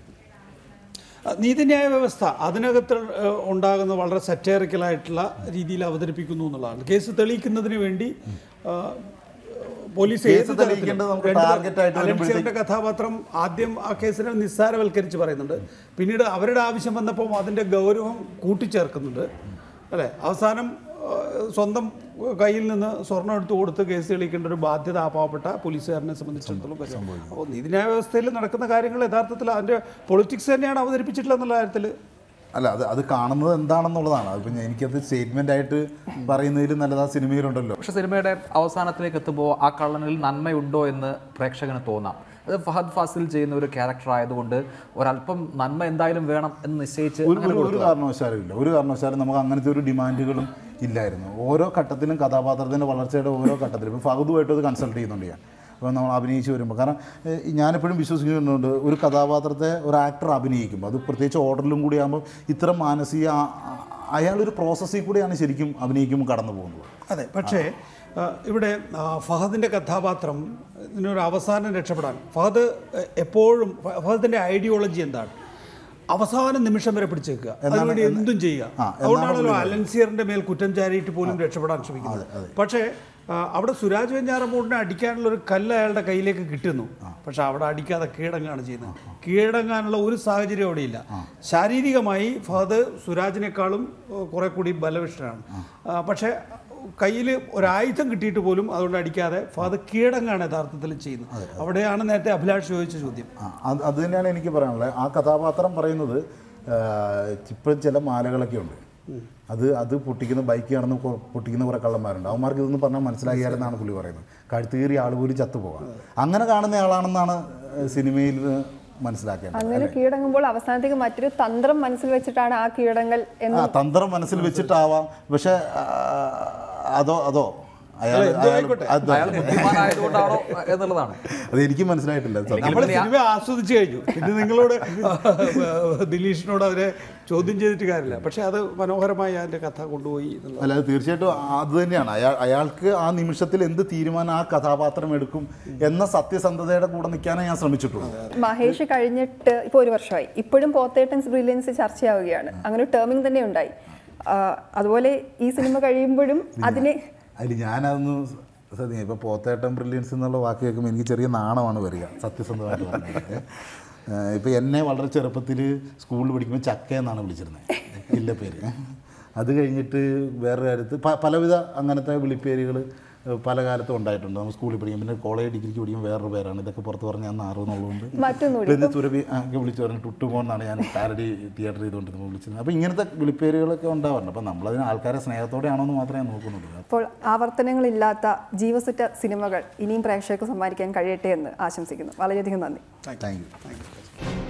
അഹ് നീതിന്യായ വ്യവസ്ഥ അതിനകത്ത് ഏഹ്, ഉണ്ടാകുന്ന വളരെ സറ്റേറിക്കലായിട്ടുള്ള രീതിയിൽ അവതരിപ്പിക്കുന്നു എന്നുള്ളതാണ് കേസ് തെളിയിക്കുന്നതിന് വേണ്ടി ആഹ്, പോലീസ് കേസ് ഏത് തരത്തിലും തെളിയിക്കേണ്ടത് നമുക്ക് രണ്ട് തരം- target ആയിട്ട് അലക്സിയറിന്റെ കഥാപാത്രം ആദ്യം ആ കേസിനെ നിസ്സാരവൽക്കരിച്ച് പറയുന്നുണ്ട് പിന്നീട് അവരുടെ ആവശ്യം വന്നപ്പോൾ അതിന്റെ ഗൗരവം കൂട്ടിച്ചേർക്കുന്നുണ്ട് അല്ലേ അവസാനം ആഹ്, സ്വന്തം കയ്യിൽ നിന്ന് സ്വർണ്ണം എടുത്തു കൊടുത്ത് കേസ് തെളിയിക്കേണ്ട ഒരു ബാധ്യത ആ പാവപ്പെട്ട പോലീസുകാരനെ സംബന്ധിച്ചിടത്തോളം വരും അപ്പോൾ നീതിന്യായ വ്യവസ്ഥയിൽ നടക്കുന്ന കാര്യങ്ങൾ യഥാർത്ഥത്തിൽ അതിന്റെ പൊളിറ്റിക്സ് തന്നെയാണ് അവതരിപ്പിച്ചിട്ടുള്ളത് എന്നുള്ള കാര്യത്തിൽ അല്ല അത് അത് കാണുന്നത് എന്താണെന്നുള്ളതാണ് അതിപ്പോൾ എനിക്കത് സ്റ്റേറ്റ്മെൻ്റ് ആയിട്ട് പറയുന്നതിൽ നല്ലത് ആ സിനിമയിലുണ്ടല്ലോ പക്ഷെ സിനിമയുടെ അവസാനത്തിലേക്ക് എത്തുമ്പോൾ ആ കള്ളനിൽ നന്മയുണ്ടോ എന്ന് പ്രേക്ഷകന് തോന്നാം അത് ഫഹദ് ഫാസിൽ ചെയ്യുന്ന ഒരു ക്യാരക്ടർ ആയതുകൊണ്ട് ഒരല്പം നന്മ എന്തായാലും വേണം എന്ന് നിശ്ചയിച്ച് ഒരു ഒരു- ഒരു കാരണവശാലും ഇല്ല ഒരു കാരണവശാലും നമുക്ക് അങ്ങനത്തെ ഒരു ഡിമാൻഡുകളും ഇല്ലായിരുന്നു ഓരോ ഘട്ടത്തിലും കഥാപാത്രത്തിൻ്റെ വളർച്ചയുടെ ഓരോ ഘട്ടത്തിലും ഇപ്പോൾ ഫഹദുമായിട്ട് അത് കൺസൾട്ട് ചെയ്യുന്നുണ്ട് ഞാൻ അപ്പോൾ നമ്മൾ അഭിനയിച്ച് വരുമ്പോൾ കാരണം ഏഹ്, ഞാനെപ്പോഴും വിശ്വസിക്കുന്നുണ്ട് ഒരു കഥാപാത്രത്തെ ഒരു ആക്ടർ അഭിനയിക്കുമ്പോൾ അത് പ്രത്യേകിച്ച് ഓർഡറിലും കൂടി ആകുമ്പോൾ ഇത്തരം മാനസിക ആ- ആ- അയാളൊരു പ്രോസസ്സിൽ കൂടിയാണ് ശരിക്കും അഭിനയിക്കുമ്പോൾ കടന്നു പോകുന്നത് അതെ പക്ഷേ ആ, ഇവിടെ ആ, ഫഹദിൻ്റെ കഥാപാത്രം ഇതിനൊരു അവസാനം രക്ഷപ്പെടാൻ ഫഹദ് എ- എപ്പോഴും ഫ- ഫഹദിൻ്റെ ഐഡിയോളജി എന്താണ് അവസാന നിമിഷം വരെ പിടിച്ചേക്കുക അതിനുവേണ്ടി എന്തും ചെയ്യുക ആ, അതുകൊണ്ടാണല്ലോ അലൻസിയറിന്റെ മേൽ കുറ്റം ചാരിയിട്ട് പോലും രക്ഷപ്പെടാൻ ശ്രമിക്കുന്നത് പക്ഷേ ആ, അവിടെ സുരാജ് വെഞ്ഞാറമൂടിനെ അടിക്കാനുള്ള ഒരു കല്ല് അയാളുടെ കയ്യിലേക്ക് കിട്ടുന്നു പക്ഷെ അവിടെ അടിക്കാതെ കീഴടങ്ങാണ് ചെയ്യുന്നത് കീഴടങ്ങാനുള്ള ഒരു സാഹചര്യം അവിടെ ഇല്ല ശാരീരികമായി ഫഹദ് സുരാജിനേക്കാളും ഏഹ്, കുറെ കൂടി ബലവിഷ്ടനാണ് ആ, പക്ഷേ കയ്യിൽ ഒരായുധം കിട്ടിയിട്ട് പോലും അതുകൊണ്ട് അടിക്കാതെ ഫഹദ് കീഴടങ്ങാണ് യഥാർത്ഥത്തിൽ ചെയ്യുന്നത് അവിടെയാണ് നേരത്തെ അഭിലാഷ് ചോദിച്ച ചോദ്യം ആ, അത് അത് തന്നെയാണ് എനിക്ക് പറയാനുള്ളത് ആ കഥാപാത്രം പറയുന്നത് ഇപ്പം ചില മാലകളൊക്കെ ഉണ്ട് അത് അത് പൊട്ടിക്കുന്ന ബൈക്ക് കാണുന്ന കൊ- പൊട്ടിക്കുന്ന കുറേ കള്ളന്മാരുണ്ട് അവന്മാർക്ക് ഇതൊന്നും പറഞ്ഞാൽ മനസ്സിലാക്കിയാലെന്നാണ് പുള്ളി പറയുന്നത് കഴുത്തുകീറി ആൾ പോലും ചത്തുപോകാം അങ്ങനെ കാണുന്ന ആളാണെന്നാണ് ഏഹ്, സിനിമയിൽ മനസ്സിലാക്കേണ്ടത് അങ്ങനെ കീഴടങ്ങുമ്പോൾ അവസാനത്തേക്ക് മറ്റൊരു തന്ത്രം മനസ്സിൽ വെച്ചിട്ടാണ് ആ കീഴടങ്ങൽ എന്ന് ആ തന്ത്രം മനസ്സിൽ വെച്ചിട്ടാവാം പക്ഷെ ആ, അതോ അതോ അയാൾ എന്തോ അയാൾ ആയിക്കോട്ടെ. അത് അയാൾ ബുദ്ധിമാനായതുകൊണ്ടാണോ എന്നുള്ളതാണ് അത് എനിക്ക് മനസ്സിലായിട്ടില്ല അത് സത്യം. നമ്മൾ സിനിമ ആസ്വദിച്ചു കഴിഞ്ഞു പിന്നെ നിങ്ങളോട് ദിലീഷിനോട് അവരെ ചോദ്യം ചെയ്തിട്ട് കാര്യമില്ല പക്ഷെ അത് മനോഹരമായി അതിന്റെ കഥ കൊണ്ടുപോയി എന്നുള്ളത് അല്ല അത് തീർച്ചയായിട്ടും അത് തന്നെയാണ് അയാൾ അയാൾക്ക് ആ നിമിഷത്തിൽ എന്ത് തീരുമാനം ആ കഥാപാത്രം എടുക്കും എന്ന സത്യസന്ധതയുടെ കൂടെ നിൽക്കാനേ ഞാൻ ശ്രമിച്ചിട്ടുള്ളൂ മഹേഷ് കഴിഞ്ഞിട്ട് ഇപ്പോൾ ഒരു വർഷമായി ഇപ്പോഴും പോത്തേട്ടൻസ് ബ്രില്യൻസ് ചർച്ചയാവുകയാണ് അങ്ങനെ ഒരു ടേമിംഗ് തന്നെ ഉണ്ടായി ആ, അതുപോലെ ഈ സിനിമ കഴിയുമ്പോഴും അതിനെ അതിൽ ഞാനതൊന്ന് സത്യം ഇപ്പോൾ പോത്തേട്ടൻ ബ്രില്യൻസ് എന്നുള്ള വാക്ക് കേൾക്കുമ്പോൾ എനിക്ക് ചെറിയ നാണമാണ് വരിക സത്യസന്ധമായിട്ട് പറഞ്ഞത് ഇപ്പോൾ എന്നെ വളരെ ചെറുപ്പത്തിൽ സ്കൂളിൽ പഠിക്കുമ്പോൾ ചക്ക എന്നാണ് വിളിച്ചിരുന്നത് ഇല്ല പേര് അത് കഴിഞ്ഞിട്ട് വേറൊരു കാര്യത്ത് പ- പലവിധ അങ്ങനത്തെ വിളിപ്പേരുകൾ പല കാലത്തും ഉണ്ടായിട്ടുണ്ട് നമ്മൾ സ്കൂളിൽ പഠിക്കും പിന്നെ കോളേജ് ഡിഗ്രിക്ക് പഠിക്കുമ്പോൾ വേറൊരു പേരാണ് ഇതൊക്കെ പുറത്ത് പറഞ്ഞ് ഞാൻ നാറുന്നുള്ളതുകൊണ്ട് മറ്റൊന്നുകൂടി പിന്നെ തുരബി ഒക്കെ വിളിച്ചു പറഞ്ഞു ടുട്ടുമോ എന്നാണ് ഞാൻ പാരഡി തിയേറ്റർ ചെയ്തുകൊണ്ടിരുന്നത് വിളിച്ചിരുന്നത് അപ്പോൾ ഇങ്ങനത്തെ വിളിപ്പേരുകളൊക്കെ ഉണ്ടാവാറുണ്ട് അപ്പോൾ നമ്മളതിന് ആൾക്കാരെ സ്നേഹത്തോടെയാണോ എന്ന് മാത്രമേ ഞാൻ നോക്കുന്നുള്ളൂ അപ്പോൾ ആവർത്തനങ്ങളില്ലാത്ത ജീവസുറ്റ സിനിമകൾ ഇനിയും പ്രേക്ഷകർക്ക് സമ്മാനിക്കാൻ കഴിയട്ടെ എന്ന് ആശംസിക്കുന്നു വളരെയധികം നന്ദി താങ്ക് യു